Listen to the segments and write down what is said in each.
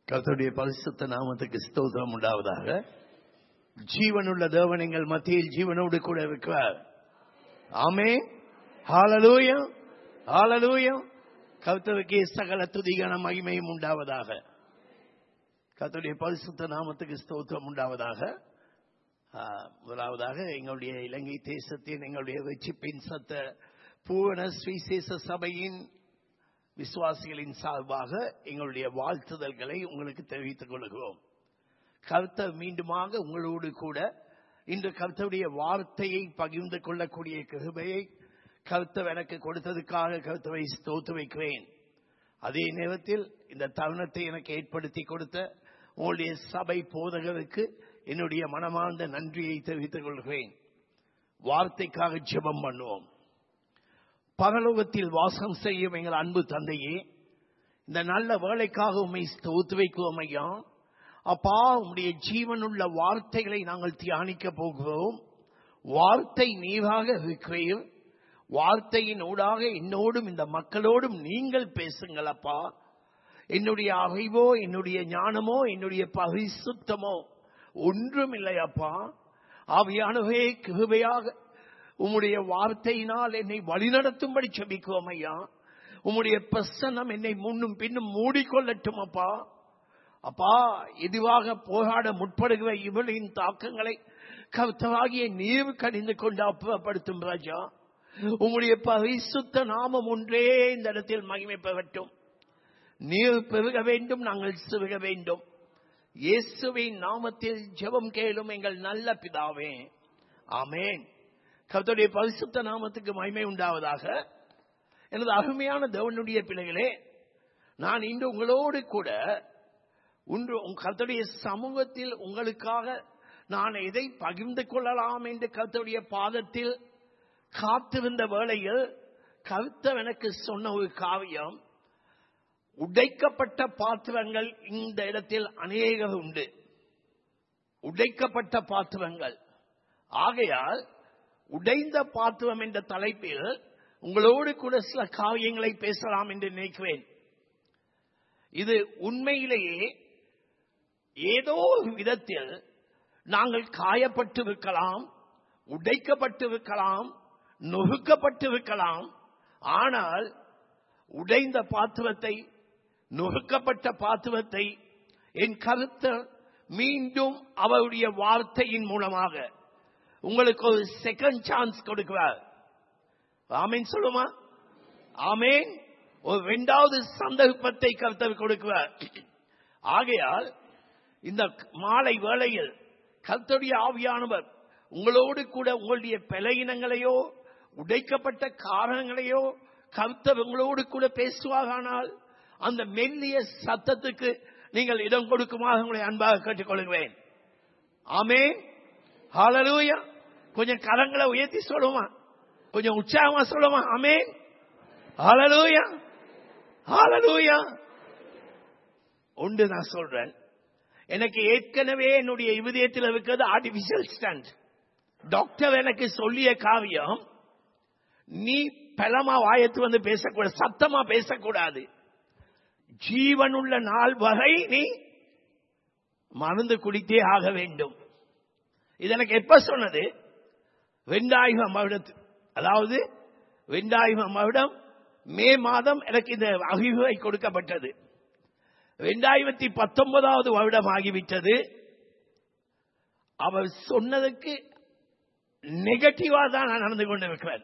கர்த்தருடைய பரிசுத்த நாமத்துக்கு ஸ்தோத்திரம் உண்டாவதாக ஜீவனுள்ள தேவன் எங்கள் மத்தியில் ஜீவனோடு கூட இருக்கிறார் ஆமே ஹாலலூயம் ஹாலலூயம் கர்த்தருக்கு சகல துதிகன மகிமையும் உண்டாவதாக கர்த்தருடைய பரிசுத்த நாமத்துக்கு ஸ்தோத்திரம் உண்டாவதாக ஆ, முதலாவதாக எங்களுடைய இலங்கை தேசத்தின் எங்களுடைய வெற்றிப்பின் சத்த பூவன சுவிசேஷ சபையின் விசுவாசிகளின் சார்பாக எங்களுடைய வாழ்த்துதல்களை உங்களுக்கு தெரிவித்துக் கொள்கிறோம் கர்த்தர் மீண்டுமாக உங்களோடு கூட இன்று கர்த்தருடைய வார்த்தையை பகிர்ந்து கொள்ளக்கூடிய கிருபையை கர்த்தர் எனக்கு கொடுத்ததுக்காக கர்த்தரை ஸ்தோத்து வைக்கிறேன் அதே நேரத்தில் இந்த தருணத்தை எனக்கு ஏற்படுத்தி கொடுத்த உங்களுடைய சபை போதகருக்கு என்னுடைய மனமார்ந்த நன்றியை தெரிவித்துக் கொள்கிறேன் வார்த்தைக்காக ஜெபம் பண்ணுவோம் பரலோகத்தில் வாசம் செய்யும் எங்கள் அன்பு தந்தையே இந்த நல்ல வேலைக்காக உண்மை ஸ்தோத்து வைக்குவோம் ஐயா அப்பா உம்முடைய ஜீவனுள்ள வார்த்தைகளை நாங்கள் தியானிக்க போகிறோம் வார்த்தை நீராக இருக்கிறீர் வார்த்தையின் ஊடாக என்னோடும் இந்த மக்களோடும் நீங்கள் பேசுங்கள் அப்பா என்னுடைய அறிவோ என்னுடைய ஞானமோ என்னுடைய பரிசுத்தமோ ஒன்றும் இல்லை அப்பா ஆவியானவே கிருபையாக உம்முடைய வார்த்தையினால் என்னை வழிநடத்தும்படி செபிக்குவோம் ஐயா உம்முடைய பிரசன்னம் என்னை முன்னும் பின்னும் மூடிக்கொள்ளட்டும் அப்பா அப்பா இதுவாக போராட முற்படுகிற இவளின் தாக்கங்களை கருத்தவாகிய நீர் கணிந்து கொண்டு அப்புறப்படுத்தும் ராஜா உம்முடைய பரிசுத்த நாமம் ஒன்றே இந்த இடத்தில் மகிமை பெறட்டும் நீர் பெருக வேண்டும் நாங்கள் சிறுக வேண்டும் இயேசுவின் நாமத்தில் ஜெபம் கேளும் எங்கள் நல்ல பிதாவே ஆமென் கர்த்தருடைய பரிசுத்த நாமத்துக்கு மகிமை உண்டாவதாக எனது அருமையான தேவனுடைய பிள்ளைகளே நான் இன்று உங்களோடு கூட ஒன்று உங்க கர்த்தருடைய சமூகத்தில் உங்களுக்காக நான் எதை பகிர்ந்து கொள்ளலாம் என்று கர்த்தருடைய பாதத்தில் காத்திருந்த வேளையில் கருத்தர் எனக்கு சொன்ன ஒரு காவியம் உடைக்கப்பட்ட பாத்திரங்கள் இந்த இடத்தில் அநேகம் உண்டு உடைக்கப்பட்ட பாத்திரங்கள் ஆகையால் உடைந்த பாத்திரம் என்ற தலைப்பில் உங்களோடு கூட சில காவியங்களை பேசலாம் என்று நினைக்கிறேன் இது உண்மையிலேயே ஏதோ ஒரு விதத்தில் நாங்கள் காயப்பட்டிருக்கலாம் உடைக்கப்பட்டிருக்கலாம் நொறுக்கப்பட்டிருக்கலாம் ஆனால் உடைந்த பாத்திரத்தை நொறுக்கப்பட்ட பாத்திரத்தை என் கருத்தர் மீண்டும் அவருடைய வார்த்தையின் மூலமாக உங்களுக்கு ஒரு செகண்ட் சான்ஸ் கொடுக்கிறார் ஆமீன் சொல்லுமா ஆமேன் ஒரு இரண்டாவது சந்தர்ப்பத்தை கர்த்தர் கொடுக்கிறார் ஆகையால் இந்த மாலை வேளையில் கர்த்தருடைய ஆவியானவர் உங்களோடு கூட உங்களுடைய பலகீனங்களையோ உடைக்கப்பட்ட காரணங்களையோ கர்த்தர் உங்களோடு கூட பேசுவாரானால் அந்த மெல்லிய சத்தத்துக்கு நீங்கள் இடம் கொடுக்குமாறு உங்களை அன்பாக கேட்டுக்கொள்கிறேன் ஆமே ஹalleluya கொஞ்சம் கரங்களை உயர்த்தி சொல்லுமா கொஞ்சம் உற்சாகமா சொல்லுமா ஆமே ஹalleluya ஹalleluya ஒன்று நான் சொல்றேன் எனக்கு ஏற்கனவே என்னுடைய இருதயத்தில் இருக்கிறது ஆர்டிபிஷியல் ஸ்டண்ட் டாக்டர் எனக்கு சொல்லிய காவியம் நீ பலமா வாயத்து வந்து பேசக்கூடாது சத்தமா பேசக்கூடாது ஜீவனுள்ள நாள் வரை நீ மருந்து குடித்தே ஆக வேண்டும் இது எனக்கு எப்ப சொன்னது ரெண்டாயிரம் வருடத்து அதாவது ரெண்டாயிரம் வருடம் மே மாதம் எனக்கு இந்த அறிவுரை கொடுக்கப்பட்டது ரெண்டாயிரத்தி பத்தொன்பதாவது வருடம் ஆகிவிட்டது அவர் சொன்னதுக்கு நெகட்டிவா தான் நான் நடந்து கொண்டிருக்கிறேன்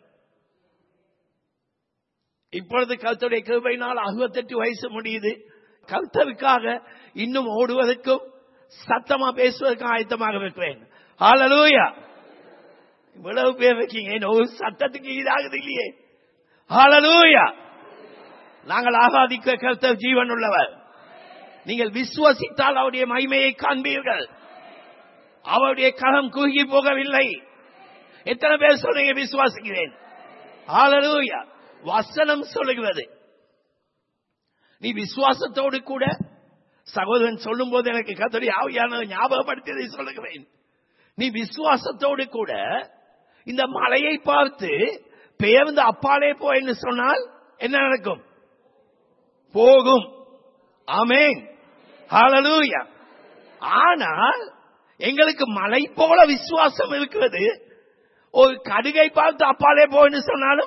இப்பொழுது கருத்துடைய கிருபையினால் அறுபத்தெட்டு வயசு முடியுது கருத்தருக்காக இன்னும் ஓடுவதற்கும் சத்தமா பேசுவதற்கும் ஆயத்தமாக இருக்கிறேன் ஹalleluya இவ்வளவு பேர் இருக்கீங்க இன்னும் ஒரு சத்தத்துக்கு ஈடாகுது இல்லையே ஹalleluya நாங்கள் ஆகாதிக்க கருத்தர் ஜீவன் உள்ளவர் நீங்கள் விசுவசித்தால் அவருடைய மகிமையை காண்பீர்கள் அவருடைய கரம் குறுகி போகவில்லை எத்தனை பேர் சொல்றீங்க விசுவாசிக்கிறேன் ஹalleluya வசனம் சொல்லுகிறது நீ விசுவாசத்தோடு கூட சகோதரன் சொல்லும் போது எனக்கு கத்தடி ஆவியான ஞாபகப்படுத்தியதை சொல்லுகிறேன் நீ விசுவாசத்தோடு கூட இந்த மலையை பார்த்து பெயர்ந்து அப்பாலே போ என்று சொன்னால் என்ன நடக்கும் போகும் ஆமேன் ஹalleluya ஆனால் எங்களுக்கு மலை போல விசுவாசம் இருக்கிறது ஒரு கடுகை பார்த்து அப்பாலே போன்னு சொன்னாலும்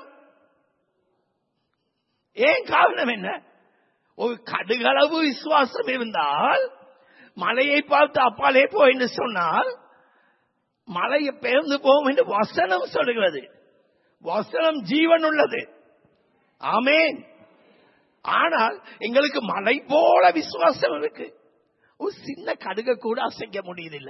ஏன் காரணம் என்ன ஒரு கடுகளவு விசுவாசம் இருந்தால் மலையை பார்த்து அப்பாலே போ என்று சொன்னால் மலையை பெயர்ந்து போகும் என்று வசனம் சொல்கிறது வசனம் ஜீவன் உள்ளது ஆமேன் ஆனால் எங்களுக்கு மலை போல விசுவாசம் இருக்கு ஒரு சின்ன கடுக கூட அசைக்க முடியுதில்லை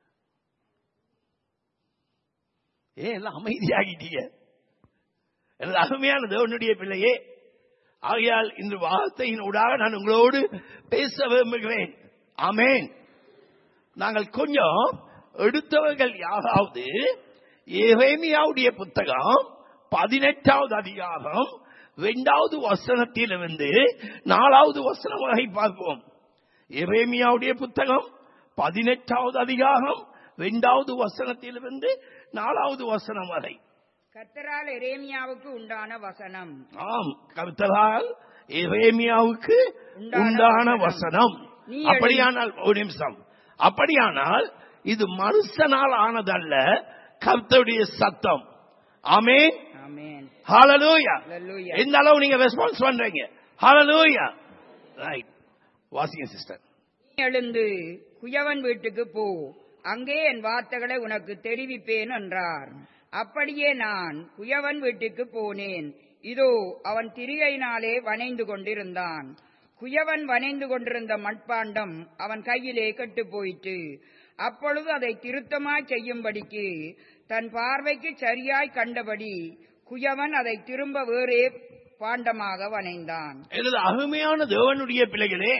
ஏன் எல்லாம் அமைதியாகிட்டீங்க எனது அருமையான தேவனுடைய பிள்ளையே ஆகையால் இந்த வார்த்தையின் ஊடாக நான் உங்களோடு பேச விரும்புகிறேன் ஆமேன் நாங்கள் கொஞ்சம் எடுத்தவர்கள் யாராவது ஏவேமியாவுடைய புத்தகம் பதினெட்டாவது அதிகாரம் இரண்டாவது வசனத்திலிருந்து நாலாவது வசனம் வரை பார்ப்போம் எரேமியாவுடைய புத்தகம் பதினெட்டாவது அதிகாரம் இரண்டாவது வசனத்திலிருந்து நாலாவது வசனம் வரை கத்தரால் எரேமியாவுக்கு உண்டான வசனம் ஆம் கருத்தலால் எரேமியாவுக்கு உண்டான உண்டான வசனம். வசனம் நீ அப்படியானால் ஒரு நிமிஷம் அப்படியானால் இது மனுஷனால் ஆனதல்ல கர்த்தருடைய சத்தம் ஆமென் ஆமென் ஹalleluya Hallelujah. எந்த அளவு நீங்க ரெஸ்பான்ஸ் பண்றீங்க ஹalleluya ரைட் வாசிங்க சிஸ்டர் நீ எழுந்து குயவன் வீட்டுக்கு போ அங்கே என் வார்த்தைகளை உனக்கு தெரிவிப்பேன் என்றார் அப்படியே நான் குயவன் வீட்டுக்கு போனேன் இதோ அவன் திரிகையினாலே வனைந்து கொண்டிருந்தான் குயவன் வனைந்து கொண்டிருந்த மட்பாண்டம் அவன் கையிலே கெட்டுப் போயிற்று அப்பொழுது அதை திருத்தமாய் செய்யும்படிக்கு தன் பார்வைக்கு சரியாய் கண்டபடி குயவன் அதை திரும்ப வேறே பாண்டமாக வனைந்தான் எனது அருமையான தேவனுடைய பிள்ளைகளே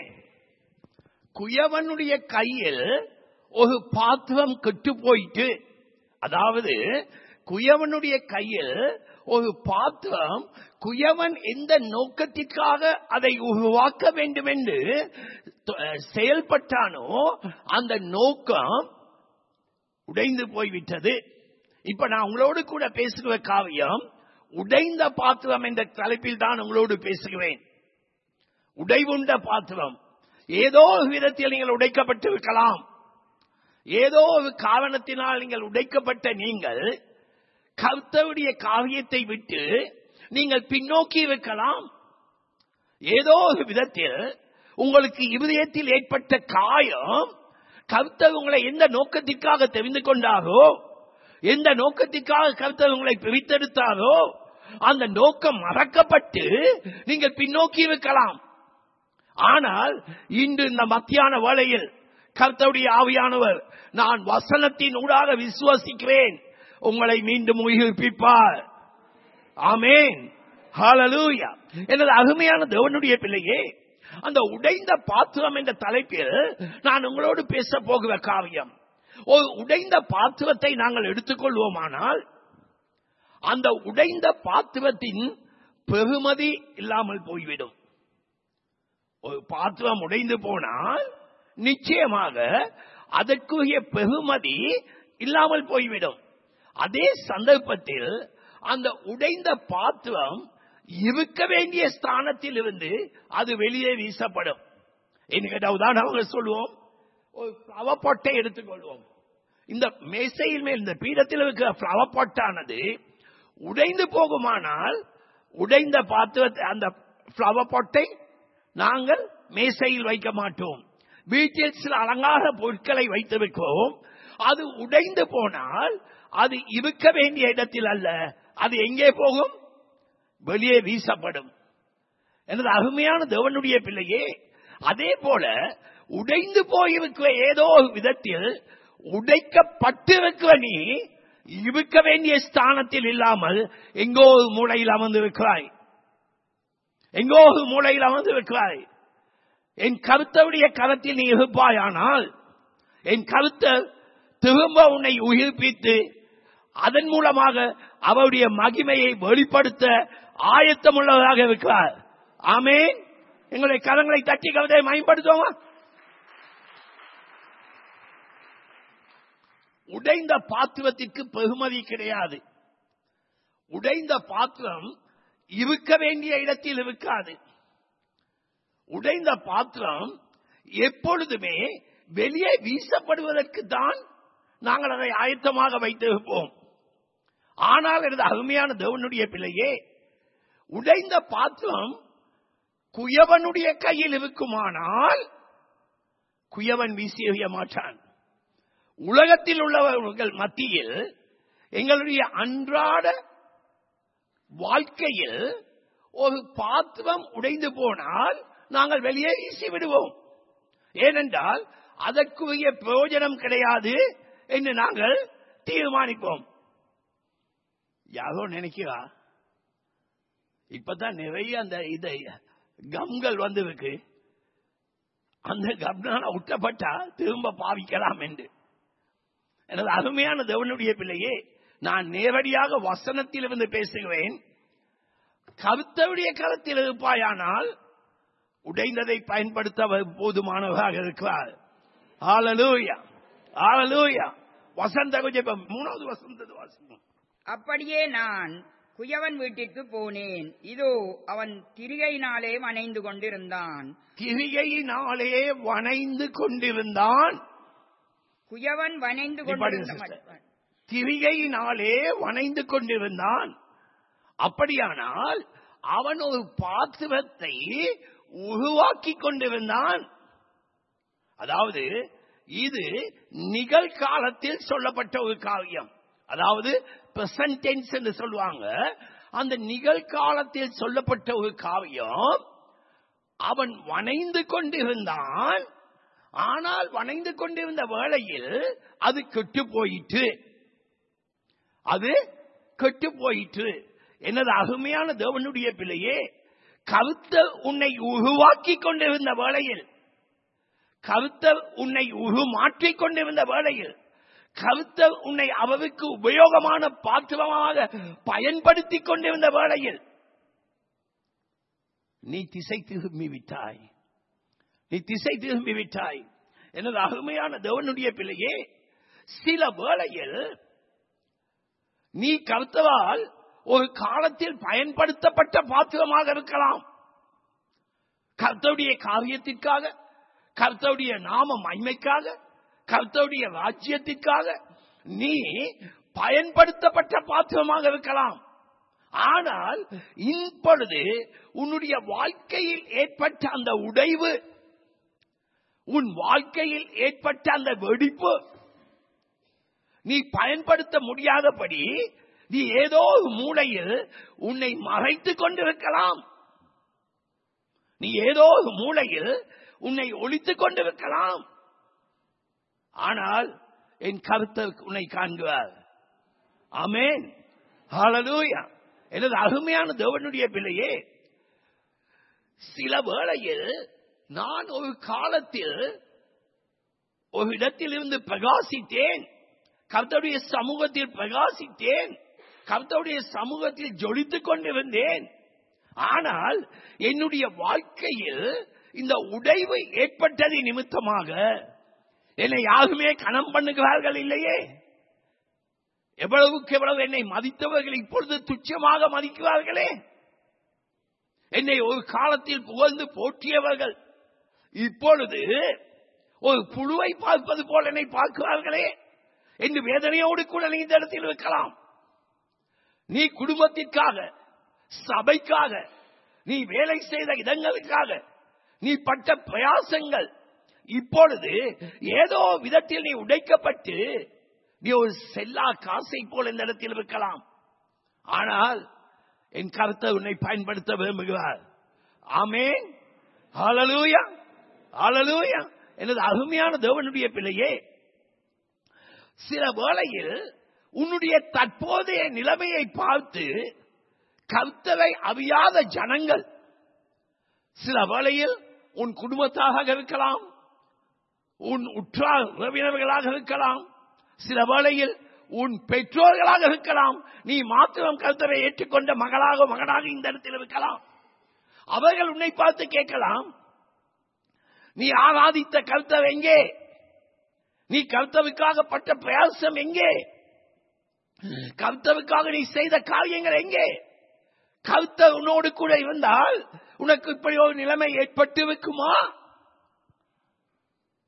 குயவனுடைய கையில் ஒரு பாத்திரம் கெட்டு போயிட்டு அதாவது குயவனுடைய கையில் ஒரு பாத்திரம் குயவன் எந்த நோக்கத்திற்காக அதை உருவாக்க வேண்டும் என்று த- செயல்பட்டானோ அந்த நோக்கம் உடைந்து போய்விட்டது இப்ப நான் உங்களோடு கூட பேசுகிற காவியம் உடைந்த பாத்திரம் என்ற தலைப்பில் தான் உங்களோடு பேசுகிறேன் உடைவுண்ட பாத்திரம் ஏதோ ஒரு விதத்தில் நீங்கள் உடைக்கப்பட்டிருக்கலாம் ஏதோ ஒரு காரணத்தினால் நீங்கள் உடைக்கப்பட்ட நீங்கள் கர்த்தருடைய காரியத்தை விட்டு நீங்கள் பின்னோக்கி இருக்கலாம் ஏதோ ஒரு விதத்தில் உங்களுக்கு இருதயத்தில் ஏற்பட்ட காயம் கர்த்தர் உங்களை எந்த நோக்கத்திற்காக தெரிந்து கொண்டாரோ எந்த நோக்கத்திற்காக கர்த்தர் உங்களை பிரித்தெடுத்தாரோ அந்த நோக்கம் மறக்கப்பட்டு நீங்கள் பின்னோக்கி இருக்கலாம் ஆனால் இன்று இந்த மத்தியான வேளையில் கர்த்தருடைய ஆவியானவர் நான் வசனத்தின் ஊடாக விசுவசிக்கிறேன் உங்களை மீண்டும் உயிர்ப்பிப்பார் ஆமேன் ஹalleluya எனது அருமையான தேவனுடைய பிள்ளையே அந்த உடைந்த பாத்திரம் என்ற தலைப்பில் நான் உங்களோடு பேச போகிற காவியம் ஒரு உடைந்த பாத்திரத்தை நாங்கள் எடுத்துக்கொள்வோமானால் அந்த உடைந்த பாத்திரத்தின் பெருமதி இல்லாமல் போய்விடும் ஒரு பாத்திரம் உடைந்து போனால் நிச்சயமாக அதற்குரிய பெருமதி இல்லாமல் போய்விடும் அதே சந்தர்ப்பத்தில் அந்த உடைந்த பாத்திரம் இருக்க வேண்டிய ஸ்தானத்தில் இருந்து அது வெளியே வீசப்படும் என்ன கேட்டா உதாரணமாக சொல்லுவோம் ஒரு ஃப்ளவர் பொட்டை எடுத்துக்கொள்வோம் இந்த மேசையில் மேல் இந்த பீடத்தில் இருக்கிற ஃப்ளவர் பொட்டானது உடைந்து போகுமானால் உடைந்த பாத்திரத்தை அந்த ஃப்ளவர் பொட்டை நாங்கள் மேசையில் வைக்க மாட்டோம் வீட்டில் சில அலங்கார பொருட்களை வைத்திருக்கிறோம் அது உடைந்து போனால் அது இருக்க வேண்டிய இடத்தில் அல்ல அது எங்கே போகும் வெளியே வீசப்படும் எனது அருமையான தேவனுடைய பிள்ளையே அதே போல உடைந்து போயிருக்கிற ஏதோ ஒரு விதத்தில் உடைக்கப்பட்டிருக்கிற நீ இருக்க வேண்டிய ஸ்தானத்தில் இல்லாமல் எங்கோ ஒரு மூலையில் அமர்ந்திருக்கிறாய் எங்கோ ஒரு மூலையில் அமர்ந்திருக்கிறாய் என் கருத்தவுடைய கரத்தில் நீ இருப்பாயானால் என் கருத்தர் திரும்ப உன்னை உயிர்ப்பித்து அதன் மூலமாக அவருடைய மகிமையை வெளிப்படுத்த ஆயத்தமுள்ளவராக இருக்கிறார் ஆமேன் எங்களுடைய கரங்களை தட்டி கவிதை பயன்படுத்துவோமா உடைந்த பாத்திரத்திற்கு பெருமதி கிடையாது உடைந்த பாத்திரம் இருக்க வேண்டிய இடத்தில் இருக்காது உடைந்த பாத்திரம் எப்பொழுதுமே வெளியே வீசப்படுவதற்கு தான் நாங்கள் அதை ஆயத்தமாக வைத்திருப்போம் ஆனால் எனது அருமையான தேவனுடைய பிள்ளையே உடைந்த பாத்திரம் குயவனுடைய கையில் இருக்குமானால் குயவன் வீசி எறிய மாட்டான் உலகத்தில் உள்ளவர்கள் மத்தியில் எங்களுடைய அன்றாட வாழ்க்கையில் ஒரு பாத்திரம் உடைந்து போனால் நாங்கள் வெளியே வீசி விடுவோம் ஏனென்றால் அதற்குரிய பிரயோஜனம் கிடையாது என்று நாங்கள் தீர்மானிப்போம் யாரோ நினைக்கிறா இப்பதான் நிறைய அந்த இதை கம்கள் வந்திருக்கு அந்த கம்னால உட்டப்பட்டா திரும்ப பாவிக்கலாம் என்று எனது அருமையான தேவனுடைய பிள்ளையே நான் நேரடியாக வசனத்திலிருந்து பேசுகிறேன் கருத்தவுடைய கருத்தில் இருப்பாயானால் உடைந்ததை பயன்படுத்த அவர் போதுமானவராக இருக்கிறார் ஆலலூயா ஆலலூயா வசந்த கொஞ்சம் மூணாவது வசந்தது வாசிக்கும் அப்படியே நான் குயவன் வீட்டிற்கு போனேன் இதோ அவன் திரிகையினாலே வணைந்து கொண்டிருந்தான் கிரிகையினாலே வணைந்து கொண்டிருந்தான் குயவன் வணைந்து நீ பாடுங்க கொண்டிருந்த sister. மட்- திரிகையினாலே வணைந்து கொண்டிருந்தான் அப்படியானால் அவன் ஒரு பாத்திரத்தை உருவாக்கி கொண்டிருந்தான் அதாவது இது நிகழ்காலத்தில் சொல்லப்பட்ட ஒரு காரியம் அதாவது பிரசன்ட் டென்ஸ் என்று சொல்லுவாங்க அந்த நிகழ்காலத்தில் சொல்லப்பட்ட ஒரு காரியம் அவன் வணைந்து கொண்டிருந்தான் ஆனால் வணைந்து கொண்டிருந்த வேளையில் அது கெட்டு போயிற்று அது கெட்டு போயிற்று எனது அருமையான தேவனுடைய பிள்ளையே கருத்தர் உன்னை உருவாக்கி கொண்டிருந்த வேளையில் கருத்தர் உன்னை உருமாற்றிக் கொண்டிருந்த வேளையில் கருத்தர் உன்னை அவருக்கு உபயோகமான பாத்திரமாக பயன்படுத்திக் கொண்டிருந்த வேளையில் நீ திசை திரும்பி விட்டாய் நீ திசை திரும்பி விட்டாய் எனது அருமையான தேவனுடைய பிள்ளையே சில வேளையில் நீ கருத்தவால் ஒரு காலத்தில் பயன்படுத்தப்பட்ட பாத்திரமாக இருக்கலாம் கர்த்தருடைய காரியத்திற்காக கர்த்தருடைய நாம மகிமைக்காக கர்த்தருடைய ராஜ்யத்திற்காக நீ பயன்படுத்தப்பட்ட பாத்திரமாக இருக்கலாம் ஆனால் இப்பொழுது உன்னுடைய வாழ்க்கையில் ஏற்பட்ட அந்த உடைவு உன் வாழ்க்கையில் ஏற்பட்ட அந்த வெடிப்பு நீ பயன்படுத்த முடியாதபடி நீ ஏதோ ஒரு மூலையில் உன்னை மறைத்துக் கொண்டிருக்கலாம் நீ ஏதோ ஒரு மூலையில் உன்னை ஒழித்துக் கொண்டிருக்கலாம் ஆனால் என் கருத்தர் உன்னை காண்கிறார் ஆமென் ஹalleluya எனது அருமையான தேவனுடைய பிள்ளையே சில வேளையில் நான் ஒரு காலத்தில் ஒரு இடத்திலிருந்து பிரகாசித்தேன் கர்த்தருடைய சமூகத்தில் பிரகாசித்தேன் கர்த்தருடைய சமூகத்தில் ஜொலித்துக் கொண்டிருந்தேன் ஆனால் என்னுடைய வாழ்க்கையில் இந்த உடைவு ஏற்பட்டது நிமித்தமாக என்னை யாருமே கணம் பண்ணுகிறார்கள் இல்லையே எவ்வளவுக்கு எவ்வளவு என்னை மதித்தவர்கள் இப்பொழுது துச்சமாக மதிக்கிறார்களே என்னை ஒரு காலத்தில் புகழ்ந்து போற்றியவர்கள் இப்பொழுது ஒரு புழுவை பார்ப்பது போல என்னை பார்க்கிறார்களே என்று வேதனையோடு கூட நீ இந்த இடத்தில் இருக்கலாம் நீ குடும்பத்திற்காக சபைக்காக நீ வேலை செய்த இடங்களுக்காக நீ பட்ட பிரயாசங்கள் இப்பொழுது ஏதோ விதத்தில் நீ உடைக்கப்பட்டு நீ ஒரு செல்லா காசை போல இந்த இடத்தில் இருக்கலாம் ஆனால் என் கருத்தை உன்னை பயன்படுத்த விரும்புகிறார் ஆமேன் ஹalleluya ஹalleluya எனது அருமையான தேவனுடைய பிள்ளையே சில வேளையில் உன்னுடைய தற்போதைய நிலைமையை பார்த்து கர்த்தரை அறியாத ஜனங்கள் சில வேளையில் உன் குடும்பத்தாக இருக்கலாம் உன் உற்றார் உறவினர்களாக இருக்கலாம் சில வேளையில் உன் பெற்றோர்களாக இருக்கலாம் நீ மாத்திரம் கருத்தரை ஏற்றுக்கொண்ட மகளாக மகனாக இந்த இடத்தில் இருக்கலாம் அவர்கள் உன்னை பார்த்து கேட்கலாம் நீ ஆராதித்த கருத்தர் எங்கே நீ கர்த்தவுக்காக பட்ட பிரயாசம் எங்கே கர்த்தவுக்காக நீ செய்த காரியங்கள் எங்கே கர்த்தர் உன்னோடு கூட இருந்தால் உனக்கு இப்படி ஒரு நிலைமை ஏற்பட்டு இருக்குமா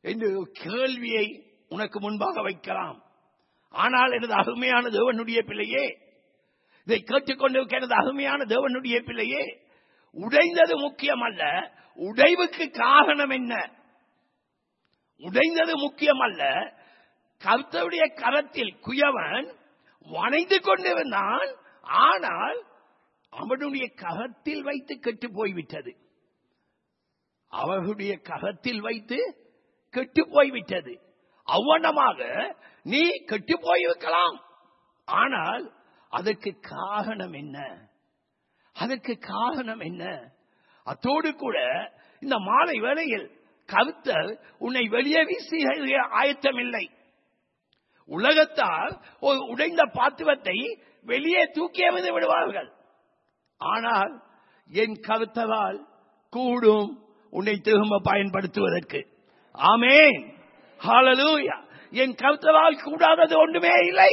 என்று ஒரு கேள்வியை உனக்கு முன்பாக வைக்கலாம் ஆனால் எனது அருமையான தேவனுடைய பிள்ளையே இதை கேட்டுக்கொண்டிருக்க எனது அருமையான தேவனுடைய பிள்ளையே உடைந்தது முக்கியமல்ல உடைவுக்கு காரணம் என்ன உடைந்தது முக்கியமல்ல கர்த்தருடைய கரத்தில் குயவன் வணைந்து கொண்டிருந்தான் ஆனால் அவனுடைய கரத்தில் வைத்து கெட்டு போய்விட்டது அவர்களுடைய கரத்தில் வைத்து கெட்டு போய்விட்டது அவ்வண்ணமாக நீ கெட்டு போயிருக்கலாம் ஆனால் அதற்கு காரணம் என்ன அதற்கு காரணம் என்ன அத்தோடு கூட இந்த மாலை வேளையில் கருத்தர் உன்னை வெளியே வீசி ஆயத்தம் இல்லை உலகத்தால் ஒரு உடைந்த பாத்திரத்தை வெளியே தூக்கி எறிந்து விடுவார்கள் ஆனால் என் கருத்தரால் கூடும் உன்னை திரும்ப பயன்படுத்துவதற்கு ஆமேன் ஹalleluya என் கருத்தரால் கூடாதது ஒன்றுமே இல்லை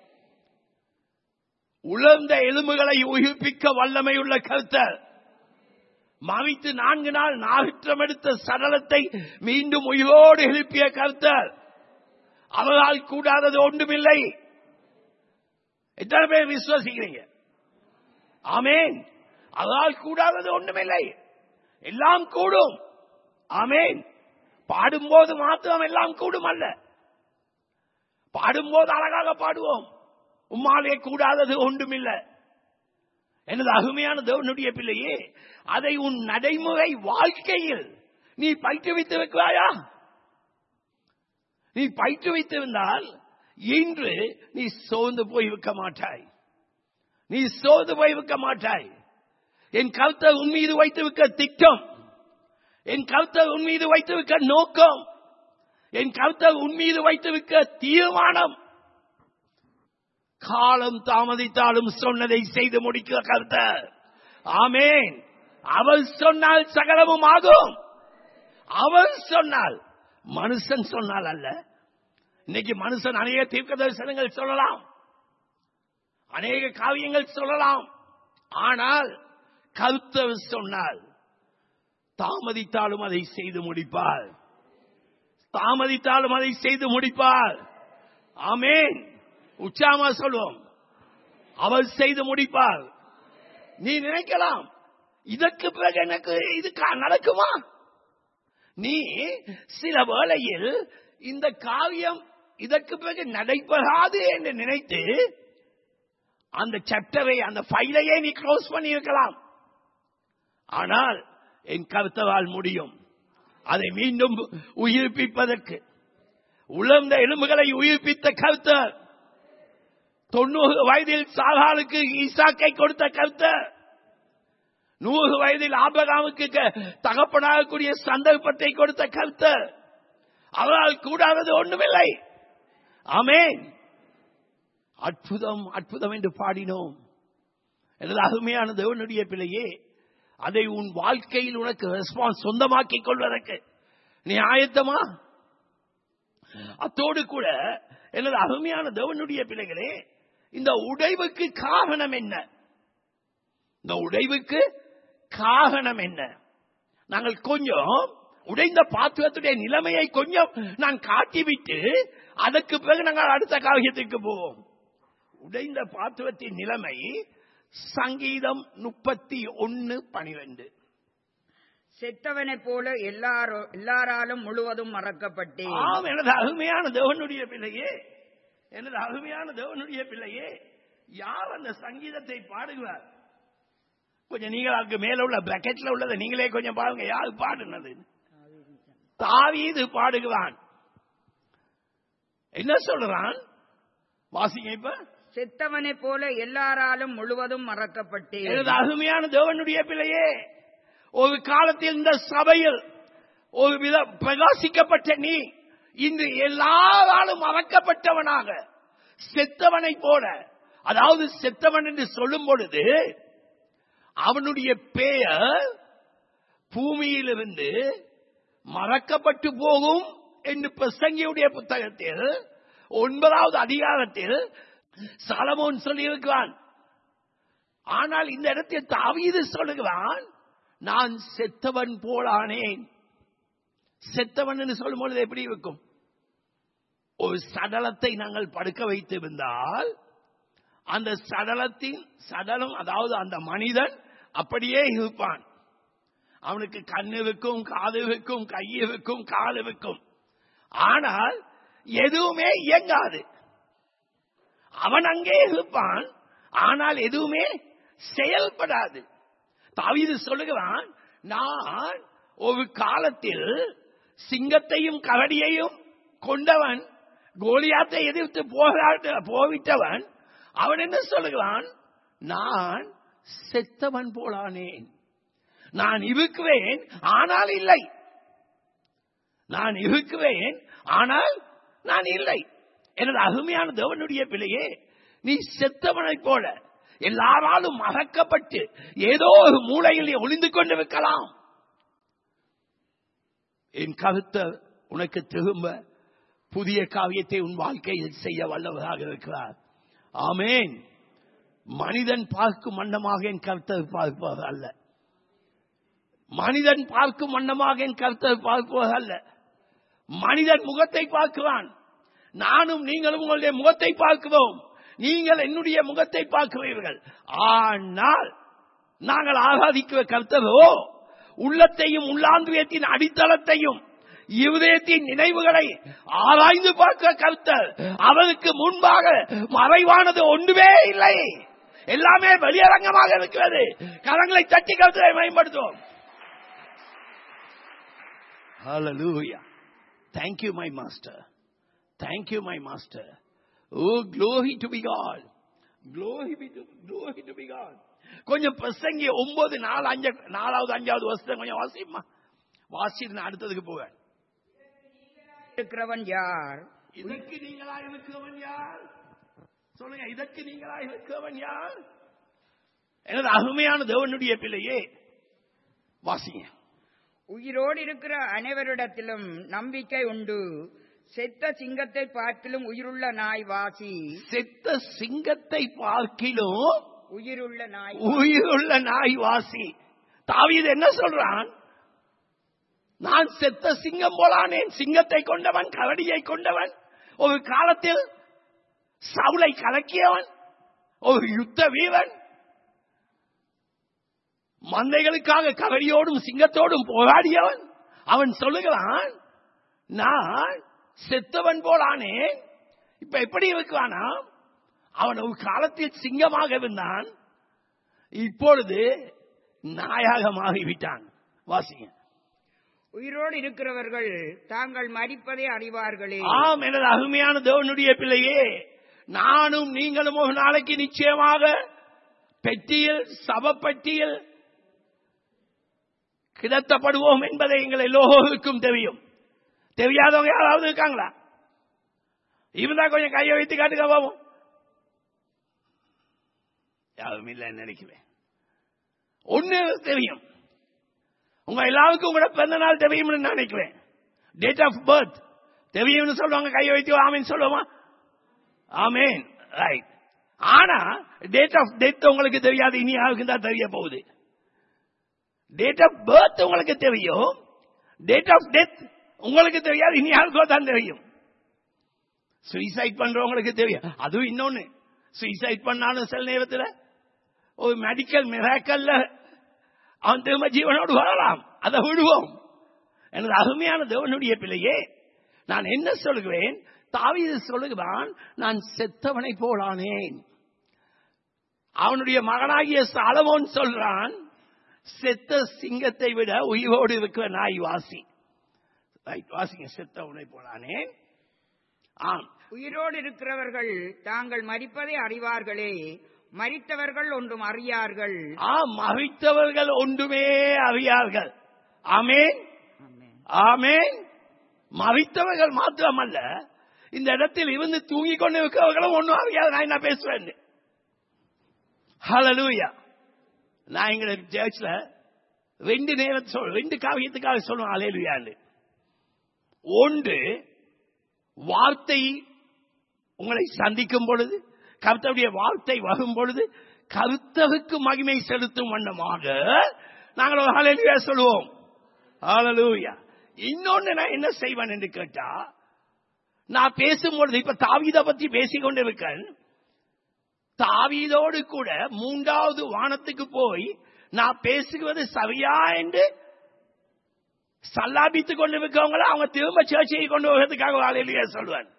உலர்ந்த எலும்புகளை உயிர்ப்பிக்க வல்லமை உள்ள கருத்தர் மறித்து நான்கு நாள் நாகற்றம் எடுத்த சடலத்தை மீண்டும் உயிரோடு எழுப்பிய கருத்தர் அவரால் கூடாதது ஒன்றுமில்லை எத்தனை பேர் விசுவசிக்கிறீங்க ஆமேன் அவரால் கூடாதது ஒன்றுமில்லை எல்லாம் கூடும் ஆமேன் பாடும்போது மாத்திரம் எல்லாம் கூடும் அல்ல பாடும்போது அழகாக பாடுவோம் உம்மாலே கூடாதது ஒன்றுமில்லை எனது அருமையான தேவனுடைய பிள்ளையே அதை உன் நடைமுறை வாழ்க்கையில் நீ பயிற்றுவித்திருக்கிறாயா நீ பயிற்றுவித்திருந்தால் இன்று நீ சோர்ந்து போயிருக்க மாட்டாய் நீ சோர்ந்து போயிருக்க மாட்டாய் என் கருத்தை உன் மீது வைத்திருக்க திட்டம் என் கருத்தை உன் மீது வைத்திருக்க நோக்கம் என் கருத்தை உன் மீது வைத்திருக்க தீர்மானம் காலம் தாமதித்தாலும் சொன்னதை செய்து முடிக்கிற கருத்தர் ஆமேன் அவள் சொன்னால் சகலமும் ஆகும் அவள் சொன்னால் மனுஷன் சொன்னால் அல்ல இன்னைக்கு மனுஷன் அநேக தீர்க்க தரிசனங்கள் சொல்லலாம் அநேக காவியங்கள் சொல்லலாம் ஆனால் கருத்தர் சொன்னால் தாமதித்தாலும் அதை செய்து முடிப்பார் தாமதித்தாலும் அதை செய்து முடிப்பார் ஆமேன் உச்சாமா சொல்வோம் அவள் செய்து முடிப்பார் நீ நினைக்கலாம் இதற்கு பிறகு எனக்கு இது கா- நடக்குமா நீ சில வேளையில் இந்த காவியம் இதற்கு பிறகு நடைபெறாது என்று நினைத்து அந்த சாப்டரை அந்த ஃபைலையே நீ க்ளோஸ் பண்ணி இருக்கலாம் ஆனால் என் கருத்தவால் முடியும் அதை மீண்டும் உயிர்ப்பிப்பதற்கு உலர்ந்த எலும்புகளை உயிர்ப்பித்த கருத்தர் தொண்ணூறு வயதில் சாகாலுக்கு ஈசாக்கை கொடுத்த கருத்தர் நூறு வயதில் ஆபகாமுக்கு க- தகப்பனாகக்கூடிய சந்தர்ப்பத்தை கொடுத்த கருத்தர் அவரால் கூடாதது ஒன்றுமில்லை ஆமென் அற்புதம் அற்புதம் என்று பாடினோம் எனது அருமையான தேவனுடைய பிள்ளையே அதை உன் வாழ்க்கையில் உனக்கு ரெஸ்பான்ஸ் சொந்தமாக்கிக் கொள்வதற்கு நீ ஆயத்தமா அத்தோடு கூட எனது அருமையான தேவனுடைய பிள்ளைகளே இந்த உடைவுக்கு காரணம் என்ன இந்த உடைவுக்கு காரணம் என்ன நாங்கள் கொஞ்சம் உடைந்த பாத்திரத்துடைய நிலைமையை கொஞ்சம் நான் காட்டிவிட்டு அதற்கு பிறகு நாங்கள் அடுத்த காவியத்திற்கு போவோம் உடைந்த பாத்திரத்தின் நிலைமை சங்கீதம் முப்பத்தி ஒன்னு பனிரெண்டு செத்தவனைப் போல எல்லாரோ எல்லாராலும் முழுவதும் மறக்கப்பட்டேன் ஆம் எனது அருமையான தேவனுடைய பிள்ளையே எனது அருமையான தேவனுடைய பிள்ளையே யார் அந்த சங்கீதத்தை பாடுகிறார் கொஞ்சம் நீங்கள் அதுக்கு மேல உள்ள பிராக்கெட்ல உள்ளதை நீங்களே கொஞ்சம் பாருங்க யார் பாடுனது தாவீது பாடுகிறான் என்ன சொல்றான் வாசிங்க இப்ப செத்தவனைப் போல எல்லாராலும் முழுவதும் மறக்கப்பட்டேன் எனது அருமையான தேவனுடைய பிள்ளையே ஒரு காலத்தில் இந்த சபையில் ஒரு வித பிரகாசிக்கப்பட்ட நீ இன்று எல்லாராலும் மறக்கப்பட்டவனாக செத்தவனை போல அதாவது செத்தவன் என்று சொல்லும் பொழுது அவனுடைய பெயர் பூமியிலிருந்து மறக்கப்பட்டு போகும் என்று பிரசங்கியுடைய புத்தகத்தில் ஒன்பதாவது அதிகாரத்தில் சாலமோன் சொல்லியிருக்கிறான் ஆனால் இந்த இடத்தில் தாவீது சொல்லுகிறான் நான் செத்தவன் போலானேன் செத்தவன் சொல்லும் பொழுது எப்படி இருக்கும் ஒரு சடலத்தை நாங்கள் படுக்க வைத்திருந்தால் அந்த சடலத்தின் சடலம் அதாவது அந்த மனிதன் அப்படியே இருப்பான் அவனுக்கு கண்ணு வைக்கும் காது வைக்கும் கையை வைக்கும் காலு வைக்கும் ஆனால் எதுவுமே இயங்காது அவன் அங்கே இருப்பான் ஆனால் எதுவுமே செயல்படாது தாவீது சொல்லுகிறான் நான் ஒரு காலத்தில் சிங்கத்தையும் கரடியையும் கொண்டவன் கோலியாத்தை எதிர்த்து போராட்ட போவிட்டவன் அவன் என்ன சொல்லுகிறான் நான் செத்தவன் போலானேன் நான் இருக்குவேன் ஆனால் இல்லை நான் இருக்குவேன் ஆனால் நான் இல்லை எனது அருமையான தேவனுடைய பிள்ளையே நீ செத்தவனைப் போல எல்லாராலும் மறக்கப்பட்டு ஏதோ ஒரு மூலையில் நீ ஒளிந்து கொண்டு வைக்கலாம் என் கருத்தர் உனக்கு திரும்ப புதிய காவியத்தை உன் வாழ்க்கையில் செய்ய வல்லவராக இருக்கிறார் ஆமேன் மனிதன் பார்க்கும் வண்ணமாக என் கருத்தர் பார்ப்பவர் அல்ல மனிதன் பார்க்கும் வண்ணமாக என் கருத்தர் பார்ப்பவர் அல்ல மனிதன் முகத்தை பார்க்கிறான் நானும் நீங்களும் உங்களுடைய முகத்தை பார்க்கிறோம் நீங்கள் என்னுடைய முகத்தை பார்க்கிறீர்கள் ஆனால் நாங்கள் ஆராதிக்கிற கர்த்தரோ உள்ளத்தையும் உள்ளாந்திரியத்தின் அடித்தளத்தையும் இருதயத்தின் நினைவுகளை ஆராய்ந்து பார்க்க கருத்தர் அவருக்கு முன்பாக மறைவானது ஒன்றுமே இல்லை எல்லாமே வெளியரங்கமாக இருக்கிறது கரங்களை தட்டி கருத்தரை மேம்படுத்துவோம் Hallelujah. Thank you, my master. Thank you, my master. Oh, glory to be God. Glory be to, glory to be God. கொஞ்சம் பிரசங்கி ஒன்பது நாலு அஞ்சு நாலாவது அஞ்சாவது வருஷம் கொஞ்சம் வாசிமா வாசிட்டு நான் அடுத்ததுக்கு போவேன் இருக்கிறவன் யார் இதற்கு நீங்களா இருக்கிறவன் யார் சொல்லுங்க இதற்கு நீங்களா இருக்கிறவன் யார் எனது அருமையான தேவனுடைய பிள்ளையே வாசிங்க உயிரோடு இருக்கிற அனைவரிடத்திலும் நம்பிக்கை உண்டு செத்த சிங்கத்தை பார்க்கிலும் உயிருள்ள நாய் வாசி செத்த சிங்கத்தை பார்க்கிலும் உயிருள்ள நாய் உயிருள்ள நாய் வாசி தாவீது என்ன சொல்றான் நான் செத்த சிங்கம் போலானேன் சிங்கத்தை கொண்டவன் கரடியை கொண்டவன் ஒரு காலத்தில் சவுளை கலக்கியவன் ஒரு யுத்த வீரன் மந்தைகளுக்காக கரடியோடும் சிங்கத்தோடும் போராடியவன் அவன் சொல்லுகிறான் நான் செத்தவன் போலானேன் இப்ப எப்படி இருக்குவானா அவன் ஒரு காலத்தில் சிங்கமாக இருந்தான் இப்பொழுது நாயாக மாறிவிட்டான் வாசிங்க உயிரோடு இருக்கிறவர்கள் தாங்கள் மரிப்பதை அறிவார்களே ஆம் எனது அருமையான தேவனுடைய பிள்ளையே நானும் நீங்களும் ஒரு நாளைக்கு நிச்சயமாக பெட்டியில் சபப்பட்டியில் கிடத்தப்படுவோம் என்பதை எங்கள் எல்லோருக்கும் தெரியும் தெரியாதவங்க யாராவது இருக்காங்களா இருந்தா கொஞ்சம் கையை வைத்து காட்டுக்க போவோம் யாரும் இல்லைன்னு நினைக்கிறேன் ஒண்ணு தெரியும் உங்க எல்லாருக்கும் கூட பிறந்த நாள் தெரியும்னு நான் நினைக்கிறேன் டேட் ஆஃப் பர்த் தெரியும்னு சொல்லுவாங்க கையை வைத்து ஆமேன்னு சொல்லுவோமா ஆமேன் ரைட் ஆனா டேட் ஆஃப் டெத் உங்களுக்கு தெரியாது இனி யாருக்கு தான் தெரிய போகுது டேட் ஆஃப் பர்த் உங்களுக்கு தெரியும் டேட் ஆஃப் டெத் உங்களுக்கு தெரியாது இனி யாருக்கோ தான் தெரியும் சுயசைட் பண்றவங்களுக்கு தெரியும் அதுவும் இன்னொன்னு சுயசைட் பண்ணாலும் சில நேரத்தில் ஒரு மெடிக்கல் மிராக்கல்ல அவன் திரும்ப ஜீவனோடு வரலாம் அதை விடுவோம் எனது அருமையான தேவனுடைய பிள்ளையே நான் என்ன சொல்லுகிறேன் தாவீது சொல்லுகிறான் நான் செத்தவனை போலானேன் அவனுடைய மகனாகிய சாலமோன் சொல்றான் செத்த சிங்கத்தை விட உயிரோடு இருக்கிற நாய் வாசி ரைட் வாசிங்க செத்தவனை போலானேன் ஆம் உயிரோடு இருக்கிறவர்கள் தாங்கள் மரிப்பதை அறிவார்களே மரித்தவர்கள் ஒன்றும் அறியார்கள் ஆம் மகிழ்த்தவர்கள் ஒன்றுமே அறியார்கள் ஆமேன் ஆமென். ஆமேன் மறித்தவர்கள் மாத்திரமல்ல இந்த இடத்தில் இருந்து தூங்கிக் கொண்டு இருக்கிறவர்களும் ஒன்றும் அறியாது நான் என்ன பேசுவேன் ஹalleluya நான் எங்க சர்ச்ல ரெண்டு நேரம் சொல் ரெண்டு காவியத்துக்காக சொல்லுவேன் அலையலுயான்னு ஒன்று வார்த்தை உங்களை சந்திக்கும் பொழுது கர்த்தருடைய வார்த்தை வரும் பொழுது கருத்தருக்கு மகிமை செலுத்தும் வண்ணமாக நாங்கள் ஒரு ஹalleluya சொல்லுவோம் ஹalleluya இன்னொன்னு நான் என்ன செய்வேன் என்று கேட்டா நான் பேசும்பொழுது இப்ப தாவீதை பத்தி பேசிக் கொண்டிருக்கேன் தாவீதோடு கூட மூன்றாவது வானத்துக்கு போய் நான் பேசுவது சரியா என்று சல்லாபித்துக் கொண்டிருக்கவங்கள அவங்க திரும்ப சேர்ச்சையை கொண்டு வருவதற்காக வாழையிலேயே சொல்லுவேன்